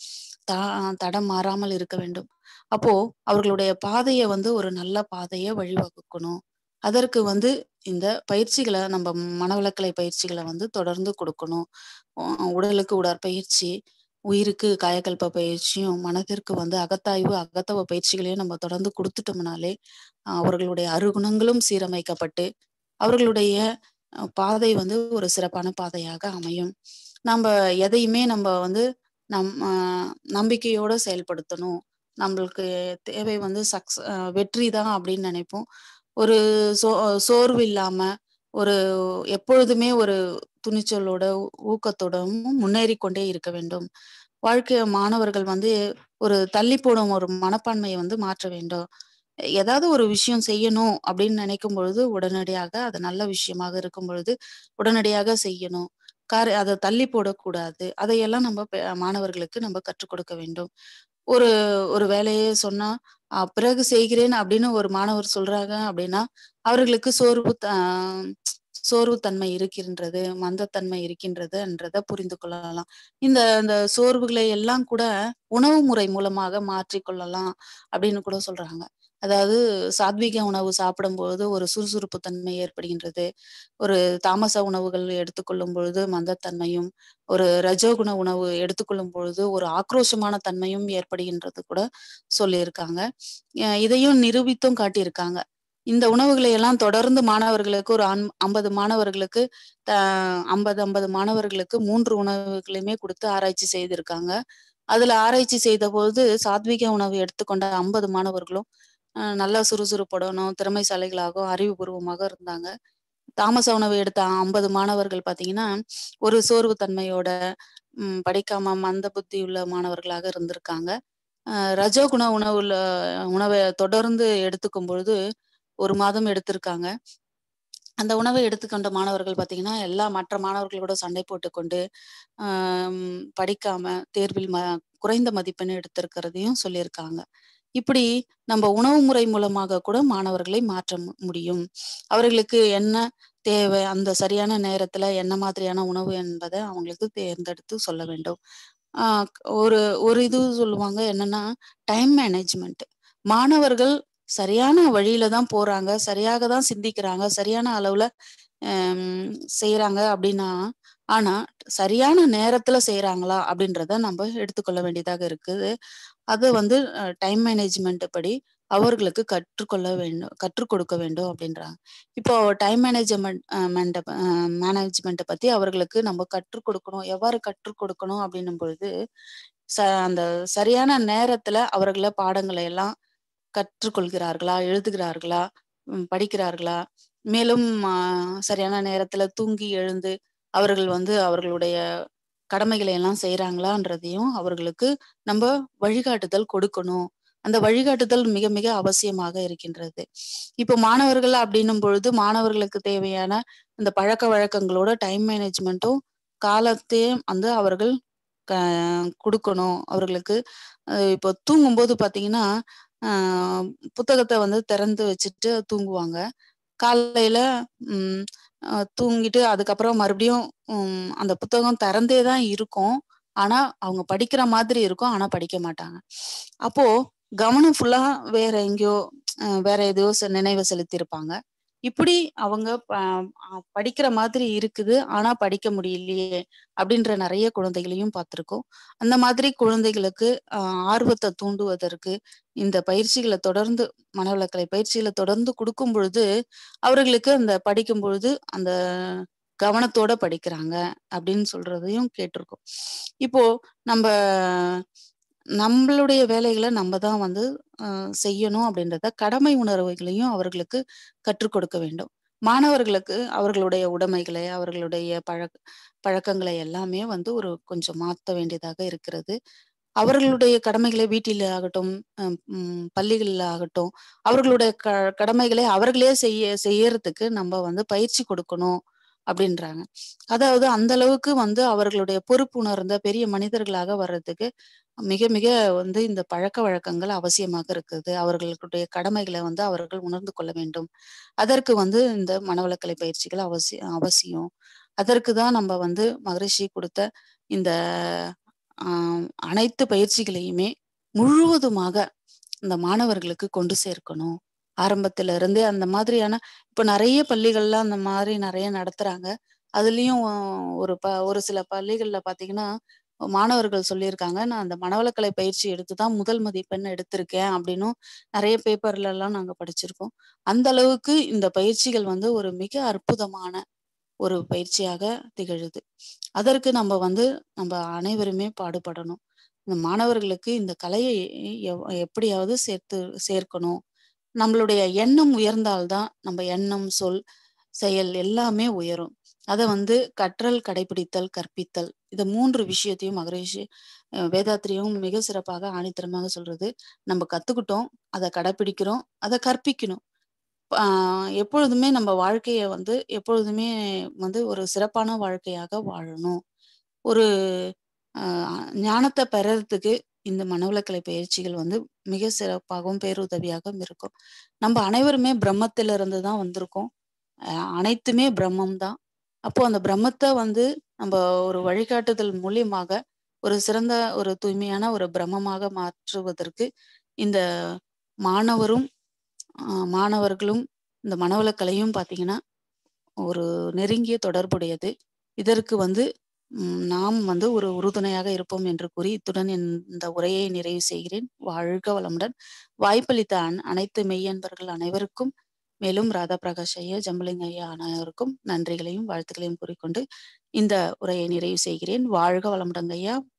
த- தடம் மாறாமல் இருக்க வேண்டும் அப்போ அவர்களுடைய பாதையை வந்து ஒரு நல்ல பாதையை வழிவகுக்கணும் அதற்கு வந்து இந்த பயிற்சிகளை நம்ம மனவளக்கலை பயிற்சிகளை வந்து தொடர்ந்து கொடுக்கணும் உ- உடலுக்கு உடற்பயிற்சி உயிருக்கு காயக்கல்ப பயிற்சியும் மனதிற்கு வந்து அகத்தாய்வு அகத்தவ பயிற்சிகளையும் நம்ம தொடர்ந்து கொடுத்துட்டோம்னாலே அஹ் அவர்களுடைய அருகுணங்களும் சீரமைக்கப்பட்டு அவர்களுடைய அஹ், பாதை வந்து ஒரு சிறப்பான பாதையாக அமையும் நம்ம எதையுமே நம்ம வந்து நம் அஹ், நம்பிக்கையோட செயல்படுத்தணும் நம்மளுக்கு தேவை வந்து சக்ஸ் வெற்றி தான் அப்படின்னு நினைப்போம் ஒரு சோ சோர்வு இல்லாம ஒரு எப்பொழுதுமே ஒரு துணிச்சலோட ஊக்கத்தோடவும் முன்னேறி கொண்டே இருக்க வேண்டும் வாழ்க்கை மாணவர்கள் வந்து ஒரு தள்ளி போடும் ஒரு மனப்பான்மையை வந்து மாற்ற வேண்டும் ஏதாவது ஒரு விஷயம் செய்யணும் அப்படின்னு நினைக்கும் பொழுது உடனடியாக அது நல்ல விஷயமாக இருக்கும் பொழுது உடனடியாக செய்யணும் கார அதை தள்ளி போடக்கூடாது அதையெல்லாம் நம்ம பெ- மாணவர்களுக்கு நம்ம கற்றுக் கொடுக்க வேண்டும் ஒரு ஒரு வேலையை சொன்னா அஹ் பிறகு செய்கிறேன் அப்படின்னு ஒரு மாணவர் சொல்றாங்க அப்படின்னா அவர்களுக்கு சோர்வு த- ஆஹ் சோர்வுத்தன்மை இருக்கின்றது மந்தத்தன்மை இருக்கின்றதுன்றத புரிந்து கொள்ளலாம் இந்த இந்த சோர்வுகளை எல்லாம் கூட உணவு முறை மூலமாக மாற்றிக்கொள்ளலாம் அப்படின்னு கூட சொல்றாங்க அதாவது சாத்விக உணவு சாப்பிடும்போது ஒரு சுறுசுறுப்பு தன்மை ஏற்படுகின்றது ஒரு தாமச உணவுகள் எடுத்துக்கொள்ளும் பொழுது மந்தத்தன்மையும் ஒரு ரஜோகுண உணவு எடுத்துக்கொள்ளும் பொழுது ஒரு ஆக்ரோஷமான தன்மையும் ஏற்படுகின்றது கூட சொல்லியிருக்காங்க அஹ் இதையும் நிரூபித்தும் காட்டியிருக்காங்க இந்த உணவுகளை எல்லாம் தொடர்ந்து மாணவர்களுக்கு ஒரு ஐம்பது மாணவர்களுக்கு ஐம்பது ஐம்பது மாணவர்களுக்கு மூன்று உணவுகளையுமே கொடுத்து ஆராய்ச்சி செய்திருக்காங்க அதுல ஆராய்ச்சி செய்த போது சாத்விக உணவு எடுத்துக்கொண்ட ஐம்பது மாணவர்களும் அஹ் நல்லா சுறுசுறுப்புடனும் திறமைசாலிகளாகவும் அறிவுபூர்வமாக இருந்தாங்க தாமச உணவு எடுத்த ஐம்பது மாணவர்கள் பாத்தீங்கன்னா ஒரு சோர்வு தன்மையோட உம் படிக்காம மந்த புத்தி உள்ள மாணவர்களாக இருந்திருக்காங்க அஹ் ரஜோகுண உணவுல உணவை தொடர்ந்து எடுத்துக்கும் பொழுது ஒரு மாதம் எடுத்திருக்காங்க அந்த உணவை எடுத்துக்கொண்ட மாணவர்கள் பாத்தீங்கன்னா எல்லா மற்ற மாணவர்களோட சண்டை போட்டுக்கொண்டு ஆஹ் படிக்காம தேர்வில் ம குறைந்த மதிப்பெண் எடுத்திருக்கிறதையும் சொல்லியிருக்காங்க இப்படி நம்ம உணவு முறை மூலமாக கூட மாணவர்களை மாற்ற மு- முடியும் அவர்களுக்கு என்ன தேவை அந்த சரியான நேரத்துல என்ன மாதிரியான உணவு என்பதை அவங்களுக்கு தேர்ந்தெடுத்து சொல்ல வேண்டும் ஆஹ் ஒரு ஒரு இது சொல்லுவாங்க என்னன்னா டைம் மேனேஜ்மெண்ட் மாணவர்கள் சரியான வழியில தான் போறாங்க சரியாக தான் சிந்திக்கிறாங்க சரியான அளவுல ஹம், செய்யறாங்க அப்படின்னா ஆனா சரியான நேரத்துல செய்யறாங்களா அப்படின்றத நம்ம எடுத்துக்கொள்ள வேண்டியதாக இருக்குது அது வந்து டைம் மேனேஜ்மெண்ட் படி அவர்களுக்கு கற்றுக்கொள்ள வேண்டும் கற்றுக் கொடுக்க வேண்டும் அப்படின்றாங்க இப்போ டைம் மேனேஜ்மெண்ட் மேனேஜ்மெண்ட்டை பத்தி அவர்களுக்கு நம்ம கற்றுக் கொடுக்கணும் எவ்வாறு கற்றுக் கொடுக்கணும் அப்படின்னும் பொழுது ச அந்த சரியான நேரத்துல அவர்களை பாடங்களை எல்லாம் கற்றுக்கொள்கிறார்களா எழுதுகிறார்களா உம், படிக்கிறார்களா மேலும் ஆஹ், சரியான நேரத்துல தூங்கி எழுந்து அவர்கள் வந்து அவர்களுடைய கடமைகளை எல்லாம் செய்யறாங்களான்றதையும் அவர்களுக்கு நம்ம வழிகாட்டுதல் கொடுக்கணும் அந்த வழிகாட்டுதல் மிக மிக அவசியமாக இருக்கின்றது இப்போ மாணவர்கள் அப்படின்னும் பொழுது மாணவர்களுக்கு தேவையான இந்த பழக்க வழக்கங்களோட டைம் மேனேஜ்மெண்ட்டும் காலத்தையும் வந்து அவர்கள் க- கொடுக்கணும் அவர்களுக்கு அஹ் இப்போ தூங்கும்போது பாத்தீங்கன்னா ஆஹ் புத்தகத்தை வந்து திறந்து வச்சுட்டு தூங்குவாங்க காலையில உம் அஹ் தூங்கிட்டு அதுக்கப்புறம் மறுபடியும் உம் அந்த புத்தகம் திறந்தே தான் இருக்கும் ஆனா அவங்க படிக்கிற மாதிரி இருக்கும் ஆனா படிக்க மாட்டாங்க அப்போ கவனம் ஃபுல்லா வேற எங்கேயோ அஹ் வேற எதையோ செ- நினைவு செலுத்தியிருப்பாங்க இப்படி அவங்க ப- அஹ் படிக்கிற மாதிரி இருக்குது ஆனா படிக்க முடியலையே அப்படின்ற நிறைய குழந்தைகளையும் பார்த்திருக்கோம் அந்த மாதிரி குழந்தைகளுக்கு ஆஹ் ஆர்வத்தை தூண்டுவதற்கு இந்த பயிற்சிகளை தொடர்ந்து மனவளக்கலை பயிற்சிகளை தொடர்ந்து கொடுக்கும் பொழுது அவர்களுக்கு அந்த படிக்கும் பொழுது அந்த கவனத்தோட படிக்கிறாங்க அப்படின்னு சொல்றதையும் கேட்டிருக்கோம் இப்போ நம்ம நம்மளுடைய வேலைகளை நம்ம தான் வந்து ஆஹ் செய்யணும் அப்படின்றத கடமை உணர்வுகளையும் அவர்களுக்கு கற்றுக் கொடுக்க வேண்டும் மாணவர்களுக்கு அவர்களுடைய உடைமைகளை அவர்களுடைய பழக்க பழக்கங்களை எல்லாமே வந்து ஒரு கொஞ்சம் மாற்ற வேண்டியதாக இருக்கிறது அவர்களுடைய கடமைகளை வீட்டில் ஆகட்டும் ஹம் உம் பள்ளிகளில் ஆகட்டும் அவர்களுடைய க கடமைகளை அவர்களே செய்ய செய்யறதுக்கு நம்ம வந்து பயிற்சி கொடுக்கணும் அப்படின்றாங்க அதாவது அந்த அளவுக்கு வந்து அவர்களுடைய பொறுப்புணர்ந்த பெரிய மனிதர்களாக வர்றதுக்கு மிக மிக வந்து இந்த பழக்க வழக்கங்கள் அவசியமாக இருக்குது அவர்களுடைய கடமைகளை வந்து அவர்கள் உணர்ந்து கொள்ள வேண்டும் அதற்கு வந்து இந்த மனவளக்கலை பயிற்சிகள் அவசியம் அவசியம் அதற்கு தான் நம்ம வந்து மகரிஷி கொடுத்த இந்த ஆஹ் அனைத்து பயிற்சிகளையுமே முழுவதுமாக இந்த மாணவர்களுக்கு கொண்டு சேர்க்கணும் ஆரம்பத்துல இருந்தே அந்த மாதிரியான இப்ப நிறைய பள்ளிகள்ல அந்த மாதிரி நிறைய நடத்துறாங்க அதுலயும் ஒரு ப ஒரு சில பள்ளிகள்ல பாத்தீங்கன்னா மாணவர்கள் சொல்லியிருக்காங்க நான் அந்த மனவளக்கலை பயிற்சி எடுத்துதான் முதல் மதிப்பெண் எடுத்திருக்கேன் அப்படின்னும் நிறைய பேப்பர்ல எல்லாம் நாங்க படிச்சிருக்கோம் அந்த அளவுக்கு இந்த பயிற்சிகள் வந்து ஒரு மிக அற்புதமான ஒரு பயிற்சியாக திகழுது அதற்கு நம்ம வந்து நம்ம அனைவருமே பாடுபடணும் இந்த மாணவர்களுக்கு இந்த கலையை எவ்- எப்படியாவது சேர்த்து சேர்க்கணும் நம்மளுடைய எண்ணம் உயர்ந்தால்தான் நம்ம எண்ணம் சொல் செயல் எல்லாமே உயரும் அதை வந்து கற்றல் கடைபிடித்தல் கற்பித்தல் இந்த மூன்று விஷயத்தையும் மகரிஷி அஹ் வேதாத்திரியும் மிக சிறப்பாக ஆணித்தரமாக சொல்றது நம்ம கத்துக்கிட்டோம் அதை கடைபிடிக்கிறோம் அதை கற்பிக்கணும் ஆஹ் எப்பொழுதுமே நம்ம வாழ்க்கைய வந்து எப்பொழுதுமே வந்து ஒரு சிறப்பான வாழ்க்கையாக வாழணும் ஒரு ஆஹ் ஞானத்தை பெறறதுக்கு இந்த மனவளக்கலை பயிற்சிகள் வந்து மிக சிறப்பாகவும் பேருதவியாகவும் இருக்கும் நம்ம அனைவருமே பிரம்மத்தில இருந்து தான் வந்திருக்கோம் அஹ் அனைத்துமே பிரம்மம் தான் அப்போ அந்த பிரம்மத்தை வந்து நம்ம ஒரு வழிகாட்டுதல் மூலியமாக ஒரு சிறந்த ஒரு தூய்மையான ஒரு பிரம்மமாக மாற்றுவதற்கு இந்த மாணவரும் ஆஹ் மாணவர்களும் இந்த மனவளக்கலையும் பார்த்தீங்கன்னா ஒரு நெருங்கிய தொடர்புடையது இதற்கு வந்து ம், நாம் வந்து ஒரு உறுதுணையாக இருப்போம் என்று கூறி இத்துடன் என்- இந்த உரையை நிறைவு செய்கிறேன் வாழ்க வளமுடன் வாய்ப்பளித்த அன்- அனைத்து மெய்யன்பர்கள் அனைவருக்கும் மேலும் ராதா பிரகாஷ் ஐயா ஜம்பலிங்க ஐயா அனைவருக்கும் நன்றிகளையும் வாழ்த்துக்களையும் கூறிக்கொண்டு இந்த உரையை நிறைவு செய்கிறேன் வாழ்க வளமுடன் ஐயா